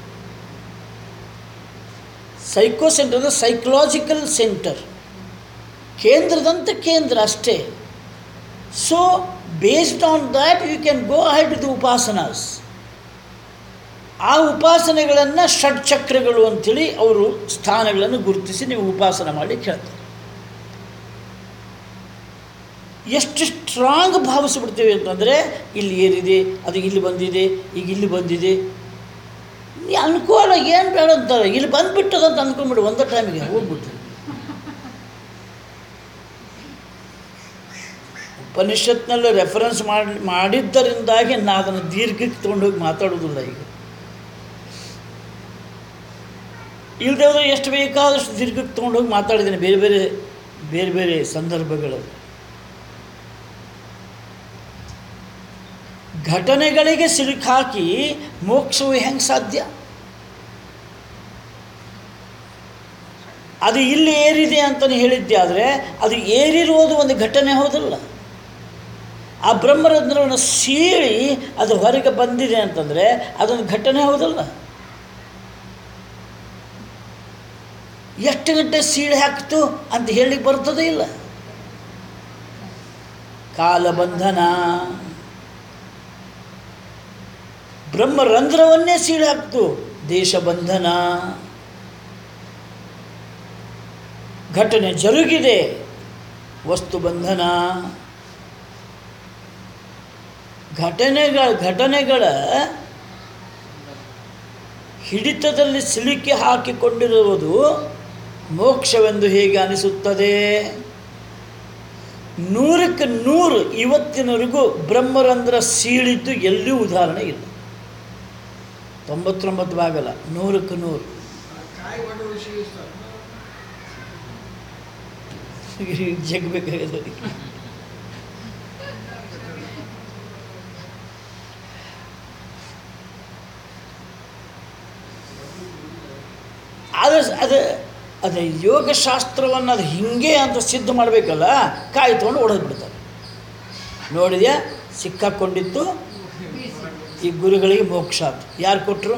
ಸೈಕೋ ಸೆಂಟರ್ ಅಂದರೆ ಸೈಕಲಾಜಿಕಲ್ ಸೆಂಟರ್ ಕೇಂದ್ರದಂತೆ ಕೇಂದ್ರ ಅಷ್ಟೇ so based on that you can go ahead with ಉಪಾಸನಾಸ್ ಆ ಉಪಾಸನೆಗಳನ್ನು ಷಡ್ಚಕ್ರಗಳು ಅಂಥೇಳಿ ಅವರು ಸ್ಥಾನಗಳನ್ನು ಗುರುತಿಸಿ ನೀವು ಉಪಾಸನೆ ಮಾಡಿ ಹೇಳ್ತಾರೆ ಎಷ್ಟು ಸ್ಟ್ರಾಂಗ್ ಭಾವಿಸಿಬಿಡ್ತೇವೆ ಅಂತಂದರೆ ಇಲ್ಲಿ ಏನಿದೆ ಅದು ಇಲ್ಲಿ ಬಂದಿದೆ ಈಗ ಇಲ್ಲಿ ಬಂದಿದೆ ನೀ ಅನ್ಕೋಲ್ಲ ಏನು ಬೇಡ ಅಂತಾರೆ ಇಲ್ಲಿ ಬಂದುಬಿಟ್ಟದಂತ ಅಂದ್ಕೊಂಬಿಡು ಒಂದೇ ಟೈಮಿಗೆ ಹೋಗ್ಬಿಟ್ಟು ಉಪನಿಷತ್ನಲ್ಲಿ ರೆಫರೆನ್ಸ್ ಮಾಡಿ ಮಾಡಿದ್ದರಿಂದಾಗಿ ನಾ ಅದನ್ನು ದೀರ್ಘಕ್ಕೆ ತೊಗೊಂಡೋಗಿ ಮಾತಾಡೋದಿಲ್ಲ ಈಗ ಇಲ್ಲದೆ ಹೋದರೆ ಎಷ್ಟು ಬೇಕಾದಷ್ಟು ದೀರ್ಘಕ್ಕೆ ತೊಗೊಂಡೋಗಿ ಮಾತಾಡಿದ್ದೀನಿ ಬೇರೆ ಬೇರೆ ಬೇರೆ ಬೇರೆ ಸಂದರ್ಭಗಳಲ್ಲಿ ಘಟನೆಗಳಿಗೆ ಸಿಲುಕಾಕಿ ಮೋಕ್ಷವು ಹೆಂಗೆ ಸಾಧ್ಯ ಅದು ಇಲ್ಲಿ ಏರಿದೆ ಅಂತಲೇ ಹೇಳಿದ್ದೆ ಆದರೆ ಅದು ಏರಿರೋದು ಒಂದು ಘಟನೆ ಹೌದಲ್ಲ ಆ ಬ್ರಹ್ಮರಂಧ್ರವನ್ನು ಸೀಳಿ ಅದು ಹೊರಗೆ ಬಂದಿದೆ ಅಂತಂದರೆ ಅದೊಂದು ಘಟನೆ ಹೌದಲ್ಲ ಎಷ್ಟು ಗಂಟೆ ಸೀಳಿ ಹಾಕ್ತು ಅಂತ ಹೇಳಿ ಬರ್ತದೆ ಇಲ್ಲ ಕಾಲಬಂಧನ ಬ್ರಹ್ಮರಂಧ್ರವನ್ನೇ ಸೀಳಿ ಹಾಕ್ತು ದೇಶಬಂಧನ ಘಟನೆ ಜರುಗಿದೆ ವಸ್ತು ಬಂಧನ ಘಟನೆಗಳ ಘಟನೆಗಳ ಹಿಡಿತದಲ್ಲಿ ಸಿಲುಕಿ ಹಾಕಿಕೊಂಡಿರುವುದು ಮೋಕ್ಷವೆಂದು ಹೇಗೆ ಅನಿಸುತ್ತದೆ ನೂರಕ್ಕೆ ನೂರು ಇವತ್ತಿನವರೆಗೂ ಬ್ರಹ್ಮರಂಧ್ರ ಸೀಳಿದ್ದು ಎಲ್ಲಿಯೂ ಉದಾಹರಣೆ ಇಲ್ಲ ತೊಂಬತ್ತೊಂಬತ್ತು ಭಾಗಲ್ಲ ನೂರಕ್ಕೆ ನೂರು ಜಗ್ಬೇಕಾಗಿದೆ ಅದಕ್ಕೆ ಆದರೆ ಅದು ಅದು ಯೋಗಶಾಸ್ತ್ರವನ್ನು ಅದು ಹಿಂಗೆ ಅಂತ ಸಿದ್ಧ ಮಾಡಬೇಕಲ್ಲ ಕಾಯಿ ತೊಗೊಂಡು ಹೊಡೆದು ಬಿಡ್ತಾರೆ ನೋಡಿದ್ಯಾ ಸಿಕ್ಕಾಕೊಂಡಿತ್ತು ಈ ಗುರುಗಳಿಗೆ ಮೋಕ್ಷ ಆಯ್ತು ಯಾರು ಕೊಟ್ಟರು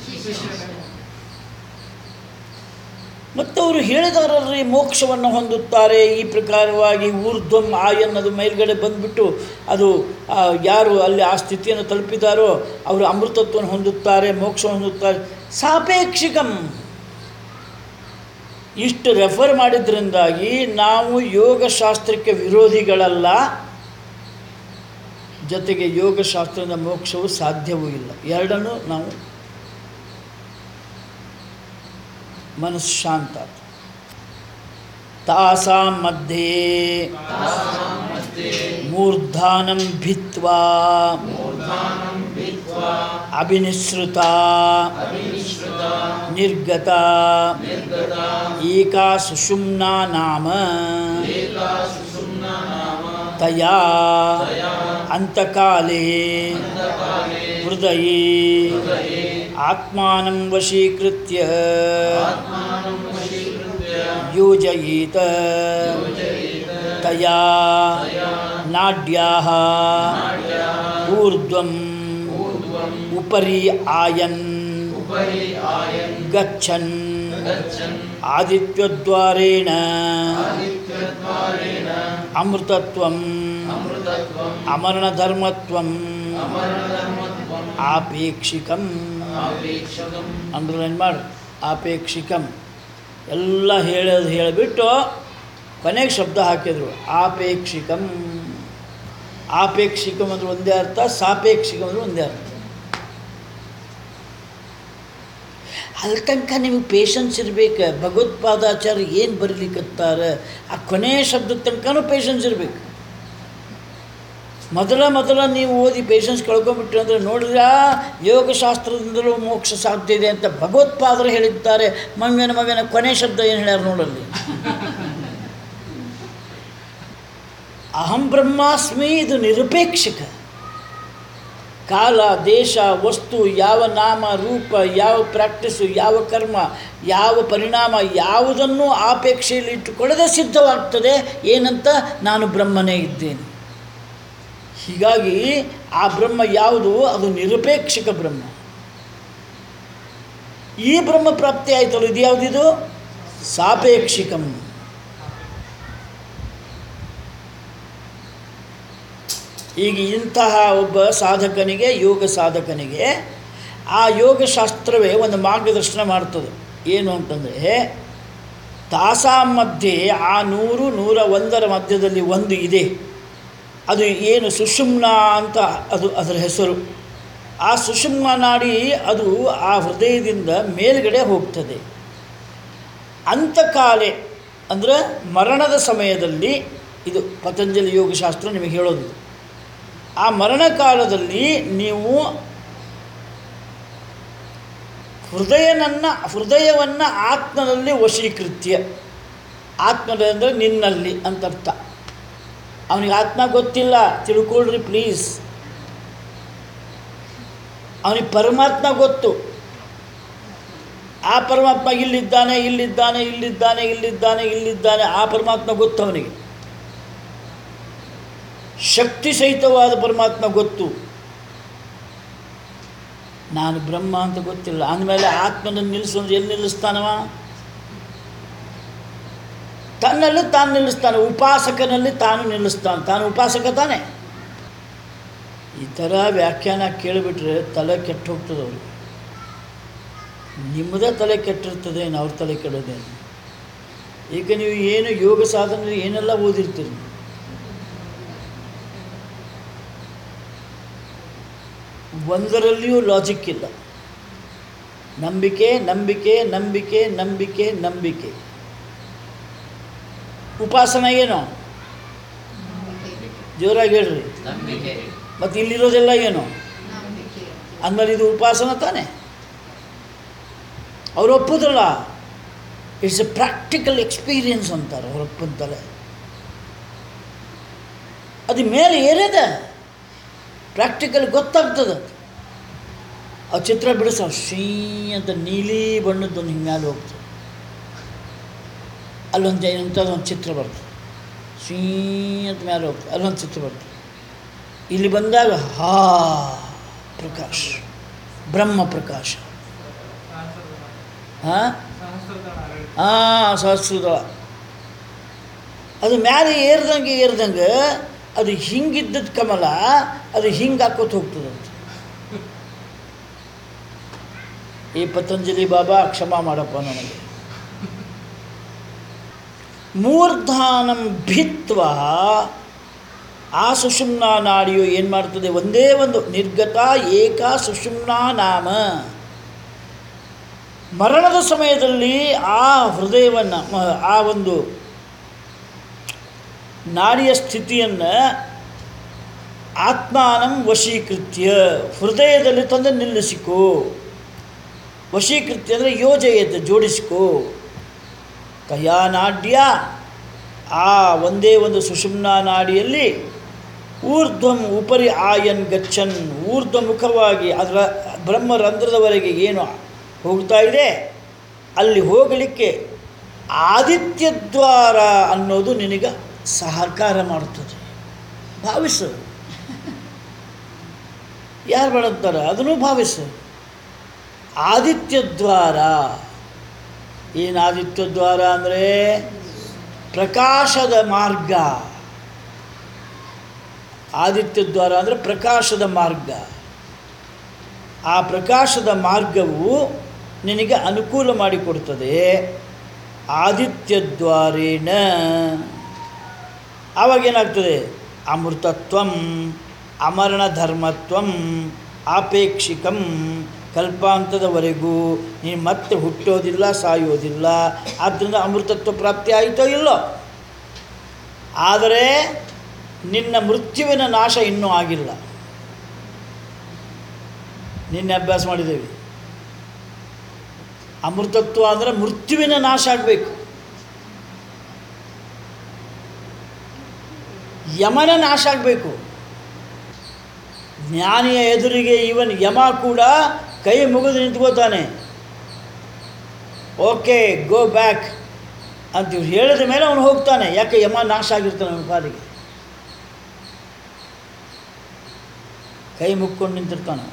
ಮತ್ತು ಅವರು ಹೇಳಿದಾರಲ್ರಿ ಮೋಕ್ಷವನ್ನು ಹೊಂದುತ್ತಾರೆ ಈ ಪ್ರಕಾರವಾಗಿ ಊರ್ಧ್ವಂ ಆ ಎನ್ನದು ಮೇಲ್ಗಡೆ ಬಂದುಬಿಟ್ಟು ಅದು ಆ, ಯಾರು ಅಲ್ಲಿ ಆ ಸ್ಥಿತಿಯನ್ನು ತಲುಪಿದಾರೋ ಅವರು ಅಮೃತತ್ವವನ್ನು ಹೊಂದುತ್ತಾರೆ ಮೋಕ್ಷ ಹೊಂದುತ್ತಾರೆ ಸಾಪೇಕ್ಷಿಕಂ ಇಷ್ಟು ರೆಫರ್ ಮಾಡಿದ್ರಿಂದಾಗಿ ನಾವು ಯೋಗಶಾಸ್ತ್ರಕ್ಕೆ ವಿರೋಧಿಗಳಲ್ಲ ಜೊತೆಗೆ ಯೋಗಶಾಸ್ತ್ರದ ಮೋಕ್ಷವು ಸಾಧ್ಯವೂ ಇಲ್ಲ ಎರಡನ್ನೂ ನಾವು ಮನಸ್ಸು ಶಾಂತ ಆಯ್ತು. ತಾಸಾಂ ಮಧ್ಯೆ ನಮಸ್ತೆ ಮೂರ್ಧಾನಂ ಭಿತ್ವಾ ಮೂರ್ಧಾನಂ ಭಿತ್ವಾ ಅಭಿನಿಸೃತ ಅಭಿನಿಶ್ರುತ ನಿರ್ಗತ ನಿರ್ಗತ ಏಕಾ ಸುಷುಮ್ನಾ ನಾಮ ಏಕಾ ಸುಷುಮ್ನ ನಾಮ ತಯಾ ತಯಾ ಅಂತಕಾಲೇ ಅಂಧಕಾಲೇ ಹೃದಯೇ ಹೃದಯೇ ಆತ್ಮಾನಂ ವಶೀಕೃತ್ಯ ಆತ್ಮಾನಂ ವಶೀಕೃತ್ಯ ಯೋಜಯೇತ ಯೋಜಯೇತ ತಯಾ ತಯಾ ನಾಡ್ಯಾः ನಾಡ್ಯಾः ಊರ್ಧ್ವಂ ಊರ್ಧ್ವಂ ಉಪರಿ ಆಯನ್ ಉಪರಿ ಆಯನ್ ಗಚ್ಚನ್ ಗಚ್ಚನ್ ಆದಿತ್ಯದ್ವಾರೇಣ ಆದಿತ್ಯದ್ವಾರೇಣ ಅಮೃತತ್ವಂ ಅಮೃತತ್ವಂ ಅಮರಣಧರ್ಮತ್ವಂ ಅಮರಧರ್ಮತ್ವಂ ಆಪೇಕ್ಷಿಕಂ ಅಪೇಕ್ಷಕಂ ಅಂಡರ್ಲೈನ್ ಮಾಡು ಆಪೇಕ್ಷಿಕಂ ಎಲ್ಲ ಹೇಳೋದು ಹೇಳಿಬಿಟ್ಟು ಕೊನೆಗೆ ಶಬ್ದ ಹಾಕಿದರು ಆಪೇಕ್ಷಿಕಂ ಆಪೇಕ್ಷಿಕಂ ಅಂದ್ರೆ ಒಂದೇ ಅರ್ಥ ಸಾಪೇಕ್ಷಿಕಂ ಅಂದ್ರೆ ಒಂದೇ ಅರ್ಥ ಅಲ್ಲಿ ತನಕ ನಿಮಗೆ ಪೇಷನ್ಸ್ ಇರಬೇಕು ಭಗವತ್ಪಾದಾಚಾರ್ಯ ಏನು ಬರೀಲಿಕ್ಕತ್ತಾರೆ ಆ ಕೊನೆಯ ಶಬ್ದದ ತನಕನೂ ಪೇಷನ್ಸ್ ಇರಬೇಕು ಮೊದಲ ಮೊದಲ ನೀವು ಓದಿ ಪೇಷನ್ಸ್ ಕಳ್ಕೊಂಬಿಟ್ರಿ ಅಂದರೆ ನೋಡಿದ್ರ ಯೋಗಶಾಸ್ತ್ರದಿಂದಲೂ ಮೋಕ್ಷ ಸಾಧ್ಯ ಇದೆ ಅಂತ ಭಗವತ್ಪಾದರು ಹೇಳಿದ್ದಾರೆ ಮಂಗನ ಮಗನ ಕೊನೆ ಶಬ್ದ ಏನು ಹೇಳ್ಯಾರ ನೋಡಲ್ಲಿ ಅಹಂ ಬ್ರಹ್ಮಾಸ್ಮಿ ಇದು ನಿರಪೇಕ್ಷಕ ಕಾಲ ದೇಶ ವಸ್ತು ಯಾವ ನಾಮ ರೂಪ ಯಾವ ಪ್ರಾಕ್ಟೀಸು ಯಾವ ಕರ್ಮ ಯಾವ ಪರಿಣಾಮ ಯಾವುದನ್ನು ಆಪೇಕ್ಷೆಯಲ್ಲಿ ಇಟ್ಟುಕೊಳ್ಳದೆ ಸಿದ್ಧವಾಗ್ತದೆ ಏನಂತ ನಾನು ಬ್ರಹ್ಮನೇ ಇದ್ದೇನೆ ಹೀಗಾಗಿ ಆ ಬ್ರಹ್ಮ ಯಾವುದು ಅದು ನಿರಪೇಕ್ಷಕ ಬ್ರಹ್ಮ ಈ ಬ್ರಹ್ಮ ಪ್ರಾಪ್ತಿ ಆಯ್ತಲ್ಲ ಇದು ಯಾವುದಿದು ಸಾಪೇಕ್ಷಿಕಂ ಈಗ ಇಂತಹ ಒಬ್ಬ ಸಾಧಕನಿಗೆ ಯೋಗ ಸಾಧಕನಿಗೆ ಆ ಯೋಗಶಾಸ್ತ್ರವೇ ಒಂದು ಮಾರ್ಗದರ್ಶನ ಮಾಡ್ತದೆ ಏನು ಅಂತಂದರೆ ತಾಸಾ ಮಧ್ಯೆ ಆ ನೂರು ನೂರ ಒಂದರ ಮಧ್ಯದಲ್ಲಿ ಒಂದು ಇದೆ ಅದು ಏನು ಸುಷುಮ್ನ ಅಂತ ಅದು ಅದರ ಹೆಸರು ಆ ಸುಷುಮ್ನ ನಾಡಿ ಅದು ಆ ಹೃದಯದಿಂದ ಮೇಲ್ಗಡೆ ಹೋಗ್ತದೆ ಅಂತಕಾಲೆ ಅಂದರೆ ಮರಣದ ಸಮಯದಲ್ಲಿ ಇದು ಪತಂಜಲಿ ಯೋಗಶಾಸ್ತ್ರ ನಿಮಗೆ ಹೇಳೋದು ಇದು. ಆ ಮರಣ ಕಾಲದಲ್ಲಿ ನೀವು ಹೃದಯನನ್ನು ಹೃದಯವನ್ನು ಆತ್ಮನಲ್ಲಿ ವಶೀಕೃತ್ಯ ಆತ್ಮದ ಅಂದರೆ ನಿನ್ನಲ್ಲಿ ಅಂತ ಅರ್ಥ ಅವನಿಗೆ ಆತ್ಮ ಗೊತ್ತಿಲ್ಲ ತಿಳ್ಕೊಳ್ರಿ ಪ್ಲೀಸ್ ಅವನಿಗೆ ಪರಮಾತ್ಮ ಗೊತ್ತು ಆ ಪರಮಾತ್ಮ ಇಲ್ಲಿದ್ದಾನೆ ಇಲ್ಲಿದ್ದಾನೆ ಇಲ್ಲಿದ್ದಾನೆ ಇಲ್ಲಿದ್ದಾನೆ ಇಲ್ಲಿದ್ದಾನೆ ಆ ಪರಮಾತ್ಮ ಗೊತ್ತು ಅವನಿಗೆ ಶಕ್ತಿ ಸಹಿತವಾದ ಪರಮಾತ್ಮ ಗೊತ್ತು ನಾನು ಬ್ರಹ್ಮ ಅಂತ ಗೊತ್ತಿಲ್ಲ ಅಂದಮೇಲೆ ಆತ್ಮನನ್ನು ನಿಲ್ಲಿಸೋದು ಎಲ್ಲಿ ನಿಲ್ಲಿಸ್ತಾನವ ತನ್ನಲ್ಲಿ ತಾನು ನಿಲ್ಲಿಸ್ತಾನೆ ಉಪಾಸಕನಲ್ಲಿ ತಾನು ನಿಲ್ಲಿಸ್ತಾನೆ ತಾನು ಉಪಾಸಕ ತಾನೆ ಈ ಥರ ವ್ಯಾಖ್ಯಾನ ಕೇಳಿಬಿಟ್ರೆ ತಲೆ ಕೆಟ್ಟು ಹೋಗ್ತದೆ ಅವ್ರಿಗೆ ನಿಮ್ಮದೇ ತಲೆ ಕೆಟ್ಟಿರ್ತದೆ ಏನು ಅವ್ರ ತಲೆ ಕೆಡೋದೇನು ಈಗ ನೀವು ಏನು ಯೋಗ ಸಾಧನೆ ಏನೆಲ್ಲ ಓದಿರ್ತೀರಿ ಒಂದರಲ್ಲಿಯೂ ಲಾಜಿಕ್ ಇಲ್ಲ ನಂಬಿಕೆ ನಂಬಿಕೆ ನಂಬಿಕೆ ನಂಬಿಕೆ ನಂಬಿಕೆ ಉಪಾಸನ ಏನು ಜೋರಾಗಿ ಹೇಳ್ರಿ ನಂಬಿಕೆ ಮತ್ತು ಇಲ್ಲಿರೋದೆಲ್ಲ ಏನು ಅಂದಮೇಲೆ ಇದು ಉಪಾಸನ ತಾನೆ ಅವ್ರು ಒಪ್ಪುದಲ್ಲ ಇಟ್ಸ್ ಎ ಪ್ರಾಕ್ಟಿಕಲ್ ಎಕ್ಸ್ಪೀರಿಯನ್ಸ್ ಅಂತಾರೆ ಅವ್ರು ಒಪ್ಪಂತಾರೆ ಅದು ಮೇಲೆ ಏರಿದ ಪ್ರಾಕ್ಟಿಕಲ್ ಗೊತ್ತಾಗ್ತದೆ ಆ ಚಿತ್ರ ಬಿಡಿಸ ಶೀ ಅಂತ ನೀಲಿ ಬಣ್ಣದ್ದೊಂದು ಹಿಂಗೆ ಮೇಲೆ ಹೋಗ್ತದೆ ಅಲ್ಲೊಂದು ಎಂಥದ್ದು ಒಂದು ಚಿತ್ರ ಬರ್ತದೆ ಶೀ ಅಂತ ಮೇಲೆ ಹೋಗ್ತದೆ ಅಲ್ಲೊಂದು ಚಿತ್ರ ಬರ್ತದೆ ಇಲ್ಲಿ ಬಂದಾಗ ಹಾ ಪ್ರಕಾಶ್ ಬ್ರಹ್ಮ ಪ್ರಕಾಶ ಹಾಂ ಹಾಂ ಸಹಸ್ರದಳ ಅದು ಮ್ಯಾಲೆ ಏರ್ದಂಗೆ ಏರ್ದಂಗೆ ಅದು ಹಿಂಗಿದ್ದದ ಕಮಲ ಅದು ಹಿಂಗೆ ಹಾಕೋತ ಹೋಗ್ತದಂತೆ ಈ ಪತಂಜಲಿ ಬಾಬಾ ಕ್ಷಮ ಮಾಡಪ್ಪ ನನಗೆ ಮೂರ್ಧಾನಂ ಭಿತ್ವ ಆ ಸುಷುಮ್ನಾ ನಾಡಿಯು ಏನು ಮಾಡ್ತದೆ ಒಂದೇ ಒಂದು ನಿರ್ಗತ ಏಕ ಸುಷುಮ್ನಾ ನಾಮ ಮರಣದ ಸಮಯದಲ್ಲಿ ಆ ಹೃದಯವನ್ನು ಮ- ಆ ಒಂದು ನಾಡಿಯ ಸ್ಥಿತಿಯನ್ನು ಆತ್ಮಾನಂ ವಶೀಕೃತ್ಯ ಹೃದಯದಲ್ಲಿ ತಂದು ನಿಲ್ಲಿಸಿಕೋ ವಶೀಕೃತ್ಯ ಅಂದರೆ ಯೋಜಯತೆ ಜೋಡಿಸಿಕೋ ಕಯಾನಾಡ್ಯ ಆ ಒಂದೇ ಒಂದು ಸುಷುಮ್ನಾ ನಾಡಿಯಲ್ಲಿ ಊರ್ಧ್ವಂ ಉಪರಿ ಆಯನ್ ಗಚ್ಚನ್ ಊರ್ಧ್ವ ಮುಖವಾಗಿ ಅದರ ಬ್ರಹ್ಮರಂಧ್ರದವರೆಗೆ ಏನು ಹೋಗ್ತಾ ಇದೆ ಅಲ್ಲಿ ಹೋಗಲಿಕ್ಕೆ ಆದಿತ್ಯದ್ವಾರ ಅನ್ನೋದು ನಿನಗೆ ಸಹಕಾರ ಮಾಡುತ್ತದೆ ಭಾವಿಸು ಯಾರು ಬೇಡಂತಾರೆ ಅದನ್ನು ಭಾವಿಸು ಆದಿತ್ಯದ್ವಾರ ಏನು ಆದಿತ್ಯದ್ವಾರ ಅಂದರೆ ಪ್ರಕಾಶದ ಮಾರ್ಗ ಆದಿತ್ಯದ್ವಾರ ಅಂದರೆ ಪ್ರಕಾಶದ ಮಾರ್ಗ ಆ ಪ್ರಕಾಶದ ಮಾರ್ಗವು ನಿನಗೆ ಅನುಕೂಲ ಮಾಡಿಕೊಡ್ತದೆ ಆದಿತ್ಯದ್ವಾರೇಣ ಆವಾಗ ಏನಾಗ್ತದೆ ಅಮೃತತ್ವಂ ಅಮರಣ ಧರ್ಮತ್ವಂ ಆಪೇಕ್ಷಿಕಂ ಕಲ್ಪಾಂತದವರೆಗೂ ನೀನು ಮತ್ತೆ ಹುಟ್ಟೋದಿಲ್ಲ ಸಾಯೋದಿಲ್ಲ ಆದ್ದರಿಂದ ಅಮೃತತ್ವ ಪ್ರಾಪ್ತಿ ಆಯಿತೋ ಇಲ್ಲೋ ಆದರೆ ನಿನ್ನ ಮೃತ್ಯುವಿನ ನಾಶ ಇನ್ನೂ ಆಗಿಲ್ಲ ನಿನ್ನೆ ಅಭ್ಯಾಸ ಮಾಡಿದ್ದೇವೆ ಅಮೃತತ್ವ ಅಂದರೆ ಮೃತ್ಯುವಿನ ನಾಶ ಆಗಬೇಕು ಯಮನ ನಾಶ ಆಗಬೇಕು ಜ್ಞಾನಿಯ ಎದುರಿಗೆ ಇವನ್ ಯಮ ಕೂಡ ಕೈ ಮುಗಿದು ನಿಂತ್ಕೋತಾನೆ ಓಕೆ ಗೋ ಬ್ಯಾಕ್ ಅಂತ ಇವ್ರು ಹೇಳಿದ ಮೇಲೆ ಅವನು ಹೋಗ್ತಾನೆ ಯಾಕೆ ಯಮ ನಾಶ ಆಗಿರ್ತಾನೆ ಅವನ ಪಾಲಿಗೆ ಕೈ ಮುಕ್ಕೊಂಡು ನಿಂತಿರ್ತಾನೆ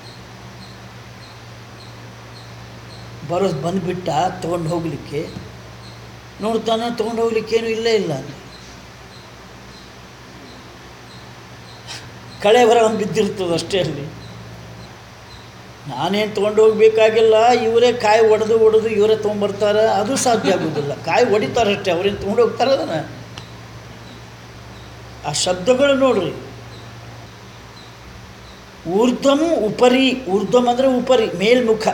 ಬರೋದು ಬಂದುಬಿಟ್ಟ ತೊಗೊಂಡು ಹೋಗಲಿಕ್ಕೆ ನೋಡ್ತಾನೆ ತೊಗೊಂಡು ಹೋಗ್ಲಿಕ್ಕೇನು ಇಲ್ಲೇ ಇಲ್ಲ ಅಲ್ಲಿ ಕಳೆ ಬರ ಒಂದು ಬಿದ್ದಿರ್ತದೆ ಅಷ್ಟೇ ಅಲ್ಲಿ ನಾನೇನು ತೊಗೊಂಡು ಹೋಗ್ಬೇಕಾಗಿಲ್ಲ ಇವರೇ ಕಾಯಿ ಒಡೆದು ಒಡೆದು ಇವರೇ ತೊಗೊಂಬರ್ತಾರೆ ಅದು ಸಾಧ್ಯ ಆಗೋದಿಲ್ಲ ಕಾಯಿ ಹೊಡಿತಾರೆ ಅಷ್ಟೇ ಅವ್ರೇನು ತೊಗೊಂಡು ಹೋಗ್ತಾರೆ ಅದನ್ನು ಆ ಶಬ್ದಗಳು ನೋಡ್ರಿ ಊರ್ಧ್ವಂ ಉಪರಿ ಊರ್ಧ್ವಂ ಅಂದರೆ ಉಪರಿ ಮೇಲ್ಮುಖ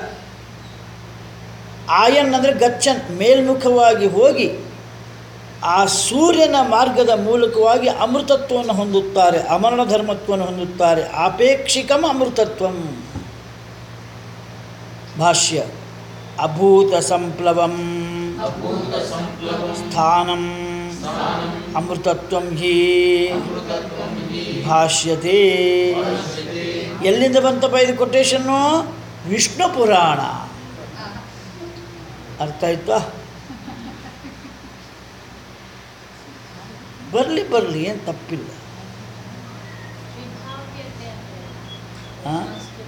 ಆಯನ್ ಅಂದರೆ ಗಚ್ಚನ್ ಮೇಲ್ಮುಖವಾಗಿ ಹೋಗಿ ಆ ಸೂರ್ಯನ ಮಾರ್ಗದ ಮೂಲಕವಾಗಿ ಅಮೃತತ್ವವನ್ನು ಹೊಂದುತ್ತಾರೆ ಅಮರಣ ಧರ್ಮತ್ವವನ್ನು ಹೊಂದುತ್ತಾರೆ ಆಪೇಕ್ಷಿಕಂ ಅಮೃತತ್ವಂ ಭಾಷ್ಯ ಅಭೂತ ಸಂಪ್ಲವಂ ಅಭೂತ ಸಂಪ್ಲವಂ ಸ್ಥಾನಂ ಸ್ಥಾನಂ ಅಮೃತತ್ವಂ ಹಿ ಅಮೃತತ್ವಂ ಹಿ ಭಾಷ್ಯತೆ ಭಾಷ್ಯತೆ ಎಲ್ಲಿಂದ ಬಂತಪ್ಪ ಇದು ಕೊಟೇಶನ್ನು ವಿಷ್ಣು ಪುರಾಣ ಅರ್ಥ ಆಯ್ತಾ ಬರಲಿ ಬರಲಿ ಏನು ತಪ್ಪಿಲ್ಲ ಹಾಂ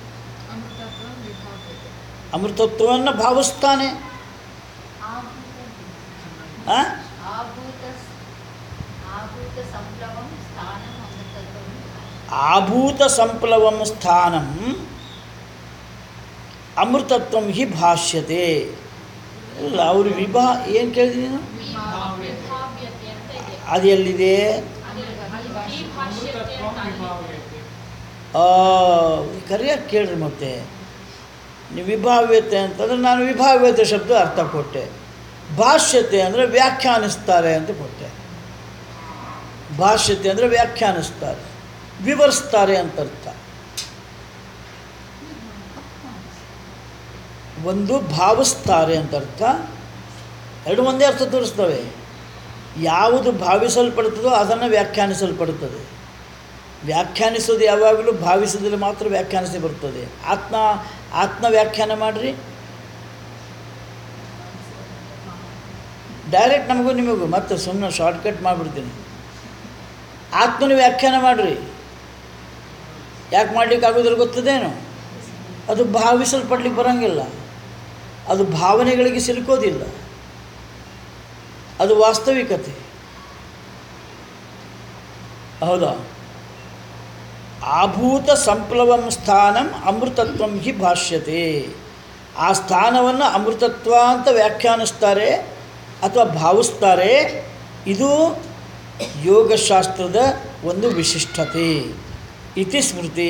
ಅಮೃತತ್ವವನ್ನು ಭಾವಿಸ್ತಾನೆ ಹಾಂ ಆಭೂತ ಆಭೂತ ಸಂಪ್ಲವಂ ಸ್ಥಾನಂ ಅಮೃತತ್ವಂ ಆಭೂತ ಸಂಪ್ಲವಂ ಸ್ಥಾನಂ ಅಮೃತತ್ವಂ ಹಿ ಭಾಷ್ಯತೆ ಇಲ್ಲ ಅವರು ವಿಭಾ ಏನು ಕೇಳಿದ್ರಿ ನೀನು ವಿಭಾವ್ಯತೆ ಅಂತ ಇದೆ ಅದು ಎಲ್ಲಿದೆ ವಿಭಾಷ್ಯತೆ ಅಂತ ಅಲ್ಲಿ. ಕರೆಯಾಗಿ ಕೇಳ್ರಿ ಮತ್ತೆ ನೀವು ವಿಭಾವ್ಯತೆ ಅಂತಂದ್ರೆ ನಾನು ವಿಭಾವ್ಯತೆ ಶಬ್ದ ಅರ್ಥ ಕೊಟ್ಟೆ ಭಾಷ್ಯತೆ ಅಂದರೆ ವ್ಯಾಖ್ಯಾನಿಸ್ತಾರೆ ಅಂತ ಕೊಟ್ಟೆ ಭಾಷ್ಯತೆ ಅಂದರೆ ವ್ಯಾಖ್ಯಾನಿಸ್ತಾರೆ ವಿವರಿಸ್ತಾರೆ ಅಂತ ಅರ್ಥ ಒಂದು ಭಾವಿಸ್ತಾರೆ ಅಂತ ಅರ್ಥ ಎರಡು ಒಂದೇ ಅರ್ಥ ತೋರಿಸ್ತವೆ ಯಾವುದು ಭಾವಿಸಲ್ಪಡ್ತದೋ ಅದನ್ನು ವ್ಯಾಖ್ಯಾನಿಸಲ್ಪಡುತ್ತದೆ ವ್ಯಾಖ್ಯಾನಿಸೋದು ಯಾವಾಗಲೂ ಭಾವಿಸೋದ್ರಲ್ಲಿ ಮಾತ್ರ ವ್ಯಾಖ್ಯಾನಿಸಿ ಬರ್ತದೆ ಆತ್ಮ ಆತ್ಮ ವ್ಯಾಖ್ಯಾನ ಮಾಡಿರಿ ಡೈರೆಕ್ಟ್ ನಮಗೂ ನಿಮಗೂ ಮತ್ತೆ ಸುಮ್ಮನೆ ಶಾರ್ಟ್ಕಟ್ ಮಾಡಿಬಿಡ್ತೀನಿ ಆತ್ಮನ ವ್ಯಾಖ್ಯಾನ ಮಾಡಿರಿ ಯಾಕೆ ಮಾಡ್ಲಿಕ್ಕೆ ಆಗೋದಿಲ್ಲ ಗೊತ್ತದೇನು ಅದು ಭಾವಿಸಲ್ಪಡ್ಲಿಕ್ಕೆ ಬರೋಂಗಿಲ್ಲ ಅದು ಭಾವನೆಗಳಿಗೆ ಸಿಲುಕೋದಿಲ್ಲ ಅದು ವಾಸ್ತವಿಕತೆ ಹೌದಾ ಆಭೂತ ಸಂಪ್ಲವಂ ಸ್ಥಾನಂ ಅಮೃತತ್ವಂ ಹಿ ಭಾಷ್ಯತೆ ಆ ಸ್ಥಾನವನ್ನು ಅಮೃತತ್ವ ಅಂತ ವ್ಯಾಖ್ಯಾನಿಸ್ತಾರೆ ಅಥವಾ ಭಾವಿಸ್ತಾರೆ ಇದು ಯೋಗಶಾಸ್ತ್ರದ ಒಂದು ವಿಶಿಷ್ಟತೆ ಇತಿ ಸ್ಮೃತಿ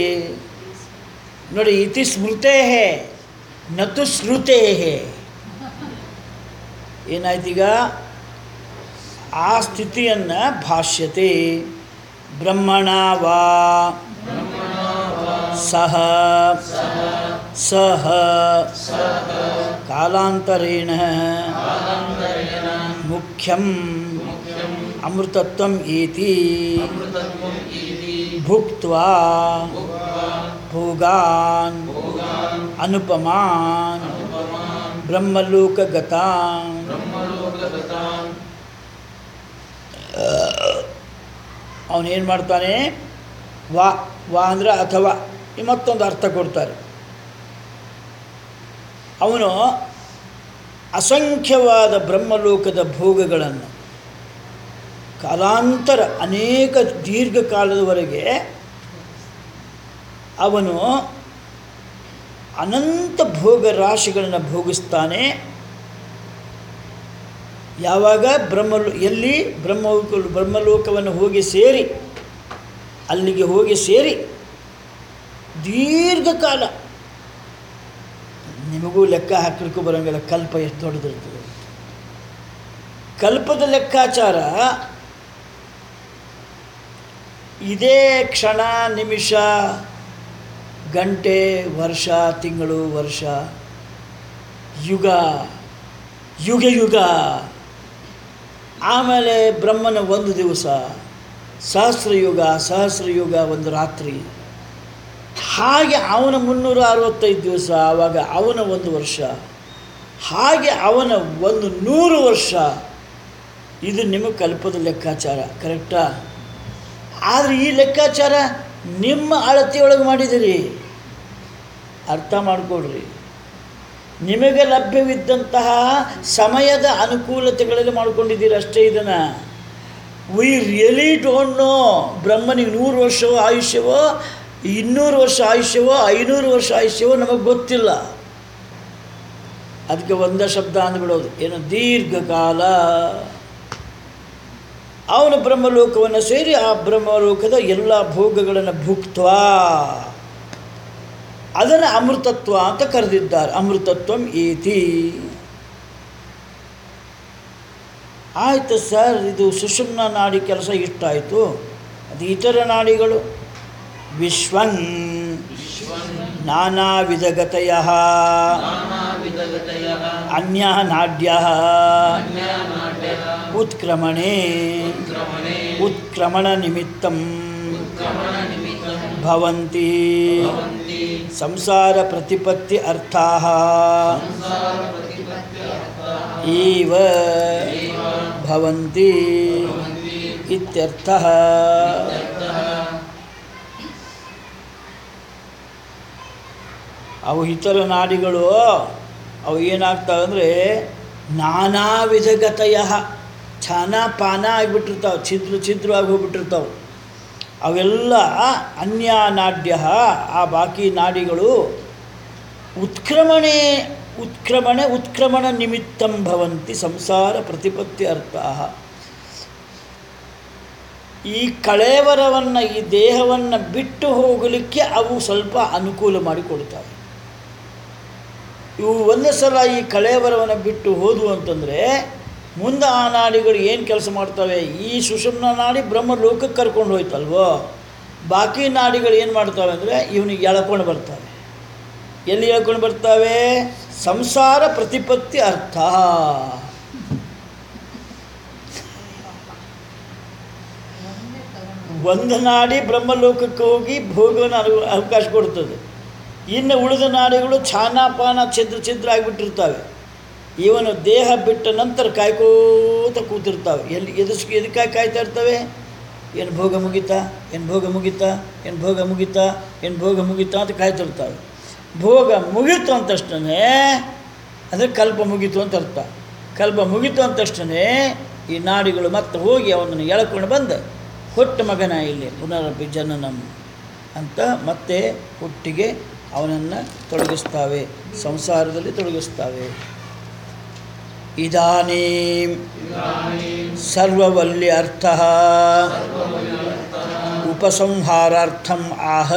ನೋಡಿ ಇತಿ ಸ್ಮೃತೇ ನತು ಶ್ರುತೇ ಏನಾಯ್ತೀಗ ಆ ಸ್ಥಿತಿಯನ್ನು ಭಾಷ್ಯತೆ ಬ್ರಹ್ಮಣ ವಾ ಸಹ ಸಹ ಕಾಲಾಂತರೇಣ ಮುಖ್ಯಂ ಅಮೃತತ್ವಂ ಏತಿ ಭುಕ್ತ್ವಾ ಭೋಗಾನ್ ಅನುಪಮಾನ್ ಬ್ರಹ್ಮಲೋಕಗತಾನ್ ಅವನೇನು ಮಾಡ್ತಾನೆ ವಾ ವಾ ಅಂದರೆ ಅಥವಾ ಈ ಮತ್ತೊಂದು ಅರ್ಥ ಕೊಡ್ತಾರೆ ಅವನು ಅಸಂಖ್ಯವಾದ ಬ್ರಹ್ಮಲೋಕದ ಭೋಗಗಳನ್ನು ಕಾಲಾಂತರ ಅನೇಕ ದೀರ್ಘಕಾಲದವರೆಗೆ ಅವನು ಅನಂತ ಭೋಗ ರಾಶಿಗಳನ್ನು ಭೋಗಿಸ್ತಾನೆ ಯಾವಾಗ ಬ್ರಹ್ಮಲೋ ಎಲ್ಲಿ ಬ್ರಹ್ಮ ಬ್ರಹ್ಮಲೋಕವನ್ನು ಹೋಗಿ ಸೇರಿ ಅಲ್ಲಿಗೆ ಹೋಗಿ ಸೇರಿ ದೀರ್ಘಕಾಲ ನಿಮಗೂ ಲೆಕ್ಕ ಹಾಕಲಿಕ್ಕೂ ಬರೋಂಗಿಲ್ಲ ಕಲ್ಪ ಎಷ್ಟು ದೊಡ್ಡದಿರ್ತದೆ ಕಲ್ಪದ ಲೆಕ್ಕಾಚಾರ ಇದೇ ಕ್ಷಣ ನಿಮಿಷ ಗಂಟೆ ವರ್ಷ ತಿಂಗಳು ವರ್ಷ ಯುಗ ಯುಗ ಯುಗ ಆಮೇಲೆ ಬ್ರಹ್ಮನ ಒಂದು ದಿವಸ ಸಹಸ್ರಯುಗ ಸಹಸ್ರಯುಗ ಒಂದು ರಾತ್ರಿ ಹಾಗೆ ಅವನ ಮುನ್ನೂರ ಅರವತ್ತೈದು ದಿವಸ ಆವಾಗ ಅವನ ಒಂದು ವರ್ಷ ಹಾಗೆ ಅವನ ಒಂದು ನೂರು ವರ್ಷ ಇದು ನಿಮ್ಮ ಕಲ್ಪದ ಲೆಕ್ಕಾಚಾರ ಕರೆಕ್ಟಾ ಆದರೆ ಈ ಲೆಕ್ಕಾಚಾರ ನಿಮ್ಮ ಅಳತೆಯೊಳಗೆ ಮಾಡಿದಿರಿ ಅರ್ಥ ಮಾಡಿಕೊಡ್ರಿ ನಿಮಗೆ ಲಭ್ಯವಿದ್ದಂತಹ ಸಮಯದ ಅನುಕೂಲತೆಗಳಲ್ಲಿ ಮಾಡ್ಕೊಂಡಿದ್ದೀರಿ ಅಷ್ಟೇ ಇದನ್ನು ವಿ ರಿಯಲಿ ಡೋಂಟ್ ನೋ ಬ್ರಹ್ಮನಿಗೆ ನೂರು ವರ್ಷವೋ ಆಯುಷ್ಯವೋ ಇನ್ನೂರು ವರ್ಷ ಆಯುಷ್ಯವೋ ಐನೂರು ವರ್ಷ ಆಯುಷ್ಯವೋ ನಮಗೆ ಗೊತ್ತಿಲ್ಲ ಅದಕ್ಕೆ ಒಂದೇ ಶಬ್ದ ಅಂದ್ಬಿಡೋದು ಏನು ದೀರ್ಘಕಾಲ ಅವನು ಬ್ರಹ್ಮಲೋಕವನ್ನು ಸೇರಿ ಆ ಬ್ರಹ್ಮಲೋಕದ ಎಲ್ಲ ಭೋಗಗಳನ್ನು ಭುಕ್ತ್ವಾ ಅದನ್ನು ಅಮೃತತ್ವ ಅಂತ ಕರೆದಿದ್ದಾರೆ ಅಮೃತತ್ವಂ ಏತಿ ಆಯಿತು ಸರ್ ಇದು ಸುಷುಮ್ನ ನಾಡಿ ಕೆಲಸ ಇಷ್ಟಾಯಿತು ಅದು ಇತರ ನಾಡಿಗಳು ವಿಶ್ವಂ ನಾನಾ ವಿಧಗತಯ ಅನ್ಯ ನಾಡ್ಯ ಉತ್ಕ್ರಮಣೆ ಉತ್ಕ್ರಮಣ ನಿಮಿತ್ತಂ ಭವಂತಿ ಸಂಸಾರ ಪ್ರತಿಪತ್ತಿ ಅರ್ಥಾಃ ಇವ ಭವಂತಿ ಇತ್ಯರ್ಥಃ ಅವು ಇತರ ನಾಡಿಗಳು ಅವು ಏನಾಗ್ತವೆ ಅಂದರೆ ನಾನಾ ವಿಧಗತಯ ಛಾನ ಪಾನ ಆಗಿಬಿಟ್ಟಿರ್ತಾವೆ ಛಿದ್ರ ಛಿದ್ರವಾಗಿ ಹೋಗ್ಬಿಟ್ಟಿರ್ತಾವೆ ಅವೆಲ್ಲ ಅನ್ಯ ನಾಡ್ಯ ಆ ಬಾಕಿ ನಾಡಿಗಳು ಉತ್ಕ್ರಮಣೆ ಉತ್ಕ್ರಮಣೆ ಉತ್ಕ್ರಮಣ ನಿಮಿತ್ತಂ ಭವಂತಿ ಸಂಸಾರ ಪ್ರತಿಪತ್ತಿ ಅರ್ಥ ಈ ಕಳೇವರವನ್ನು ಈ ದೇಹವನ್ನು ಬಿಟ್ಟು ಹೋಗಲಿಕ್ಕೆ ಅವು ಸ್ವಲ್ಪ ಅನುಕೂಲ ಮಾಡಿಕೊಡ್ತವೆ ಇವು ಒಂದೇ ಸಲ ಈ ಕಳೇವರವನ್ನು ಬಿಟ್ಟು ಹೋದವು ಅಂತಂದರೆ ಮುಂದೆ ಆ ನಾಡಿಗಳು ಏನು ಕೆಲಸ ಮಾಡ್ತವೆ ಈ ಸುಷುಮ್ನ ನಾಡಿ ಬ್ರಹ್ಮ ಲೋಕಕ್ಕೆ ಕರ್ಕೊಂಡು ಹೋಯ್ತಲ್ವೋ ಬಾಕಿ ನಾಡಿಗಳು ಏನು ಮಾಡ್ತವೆ ಅಂದರೆ ಇವನಿಗೆ ಎಳ್ಕೊಂಡು ಬರ್ತವೆ ಎಲ್ಲಿ ಎಳ್ಕೊಂಡು ಬರ್ತವೆ ಸಂಸಾರ ಪ್ರತಿಪತ್ತಿ ಅರ್ಥ ಒಂದೇ ತಗೊಂಡು ಒಂದು ನಾಡಿ ಬ್ರಹ್ಮಲೋಕಕ್ಕೆ ಹೋಗಿ ಭೋಗವನ್ನು ಅನು ಅವಕಾಶ ಕೊಡ್ತದೆ ಇನ್ನು ಉಳಿದ ನಾಡಿಗಳು ಛಾನಾಪಾನ ಛಿದ್ರ ಛಿದ್ರ ಆಗಿಬಿಟ್ಟಿರ್ತವೆ ಇವನು ದೇಹ ಬಿಟ್ಟ ನಂತರ ಕಾಯ್ಕೋತ ಕೂತಿರ್ತಾವೆ ಎಲ್ಲಿ ಎದುರ್ಸ್ ಎದಕ್ಕಾಗಿ ಕಾಯ್ತಾ ಇರ್ತವೆ ಏನು ಭೋಗ ಮುಗಿತಾ ಏನು ಭೋಗ ಮುಗಿತಾ ಏನು ಭೋಗ ಮುಗಿತಾ ಏನು ಭೋಗ ಮುಗಿತಾ ಅಂತ ಕಾಯ್ತಿರ್ತಾವೆ ಭೋಗ ಮುಗೀತು ಅಂದ ತಕ್ಷಣವೇ ಅಂದರೆ ಕಲ್ಪ ಮುಗೀತು ಅಂತ ಅರ್ಥ ಕಲ್ಪ ಮುಗೀತು ಅಂದ ತಕ್ಷಣವೇ ಈ ನಾಡಿಗಳು ಮತ್ತೆ ಹೋಗಿ ಅವನನ್ನು ಎಳ್ಕೊಂಡು ಬಂದು ಹುಟ್ಟ ಮಗನ ಇಲ್ಲಿ ಪುನರಪಿ ಜನನಂ ಅಂತ ಮತ್ತೆ ಹುಟ್ಟಿಗೆ ಅವನನ್ನು ತೊಡಗಿಸ್ತಾವೆ ಸಂಸಾರದಲ್ಲಿ ತೊಡಗಿಸ್ತಾವೆ ಇದಾನೀಂ ಸರ್ವವಲ್ಲಿ ಅರ್ಥ ಉಪಸಂಹಾರಾರ್ಥಂ ಆಹ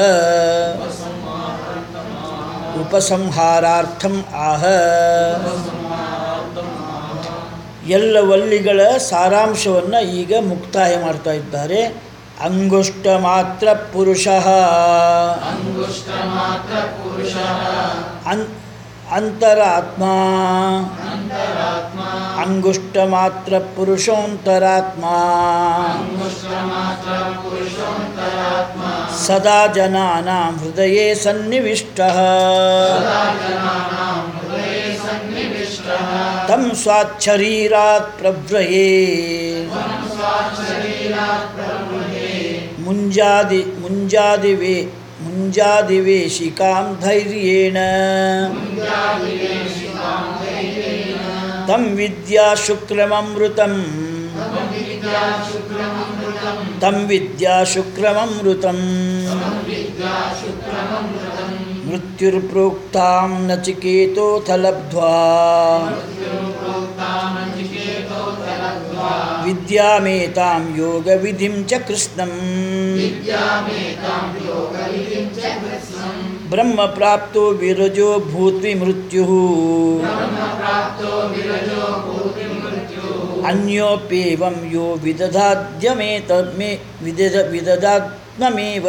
ಉಪಸಂಹಾರಾರ್ಥಂ ಆಹ ಎಲ್ಲ ವಲ್ಲಿಗಳ ಸಾರಾಂಶವನ್ನು ಈಗ ಮುಕ್ತಾಯ ಮಾಡ್ತಾ ಇದ್ದಾರೆ ಅಂಗುಷ್ಟ ಮಾತ್ರ ಪುರುಷ ಅಂಗುಷ್ಟಮಾತ್ರ ಪುರುಷಃ ಅನ್ ಅಂತರಾತ್ಮ ಅಂತರಾತ್ಮ ಅಂಗುಷ್ಟ ಮಾತ್ರ ಪುರುಷೋಂತರಾತ್ಮ ಅಂಗುಷ್ಟಮಾತ್ರ ಪುರುಷೋತ್ತರಾತ್ಮ ಸದಾ ಜನಾನಾಂ ಹೃದಯೇ ಸನ್ನಿವಿಷ್ಟಃ ಸದಾ ಜನಾನಾಂ ಹೃದಯೇ ಸನ್ನಿವಿಷ್ಟಃ ತಂ ಸ್ವಾಚ್ಛರೀರಾತ್ ಪ್ರಭ್ರಯೇ ತ್ವಂ ಸ್ವಾಶರೀರಾತ್ ಪ್ರಭುಹೇ ಮುಂಜಾದಿ ಮುಂಜಾದಿವೇ ಮುಂಜಾದಿವೇಶಿಕಾಂ ಧೈರ್ಯೇಣ ಮುಂಜಾದಿವೇಶಿಕಾಂ ಧೈರ್ಯೇಣ ತಂ ವಿದ್ಯಾ ಶುಕ್ರಮಮೃತಂ ತ್ವಂ ವಿದ್ಯಾ ಶುಕ್ರಮಮೃತಂ ತಂ ವಿದ್ಯಾ ಶುಕ್ರಮಮೃತಂ ತ್ವಂ ವಿದ್ಯಾ ಶುಕ್ರಮಮೃತಂ ಮೃತ್ಯುರ್ಪ್ರೋಕ್ತಾಂ ನಚಿಕೇತೋಥ ಲಬ್ಧ್ವಾ ಪ್ರೋಕ್ತಾಂ ನಚಿಕೇತೋಥ ಲಬ್ಧ್ವಾ ವಿದ್ಯಾಮೇತಾಂ ಯೋಗವಿಧಿಂ ಚ ಕೃಷ್ಣಂ ವಿದ್ಯಾಮೇತಾಂ ಯೋಗವಿಧಿಂ ಚ ಕೃತ್ಸ್ನಂ ಬ್ರಹ್ಮ ಪ್ರಾಪ್ತೋ ವಿರಜೋ ಭೂತ್ವಿಮೃತ್ಯುಃ ಬ್ರಹ್ಮ ಪ್ರಾಪ್ತೋ ವಿರಜೋ ಭೂತಿ ಮೃತ್ಯು ಅನ್ಯೋಪ್ಯೇವಂ ಯೋ ವಿದಧಾದ್ಯಮೇತ ಮೇ ವಿದಧ ವಿದಧಾತ್ಮಮೇವ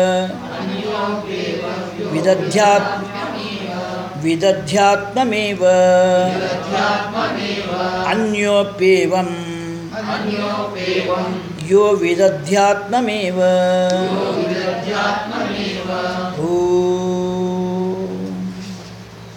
ವಿದಧ್ಯಾತ್ ವಿದಧ್ಯಾತ್ಮಮೇವ ಅಧ್ಯಾತ್ಮಮೇವ ಅನ್ಯೋಪ್ಯೇವಂ ಅನ್ಯೋಪೇವಂ ಯೋ ವಿದಧ್ಯಾತ್ಮಮೇವ ವಿದಧ್ಯಾತ್ಮಮೇವ ಓ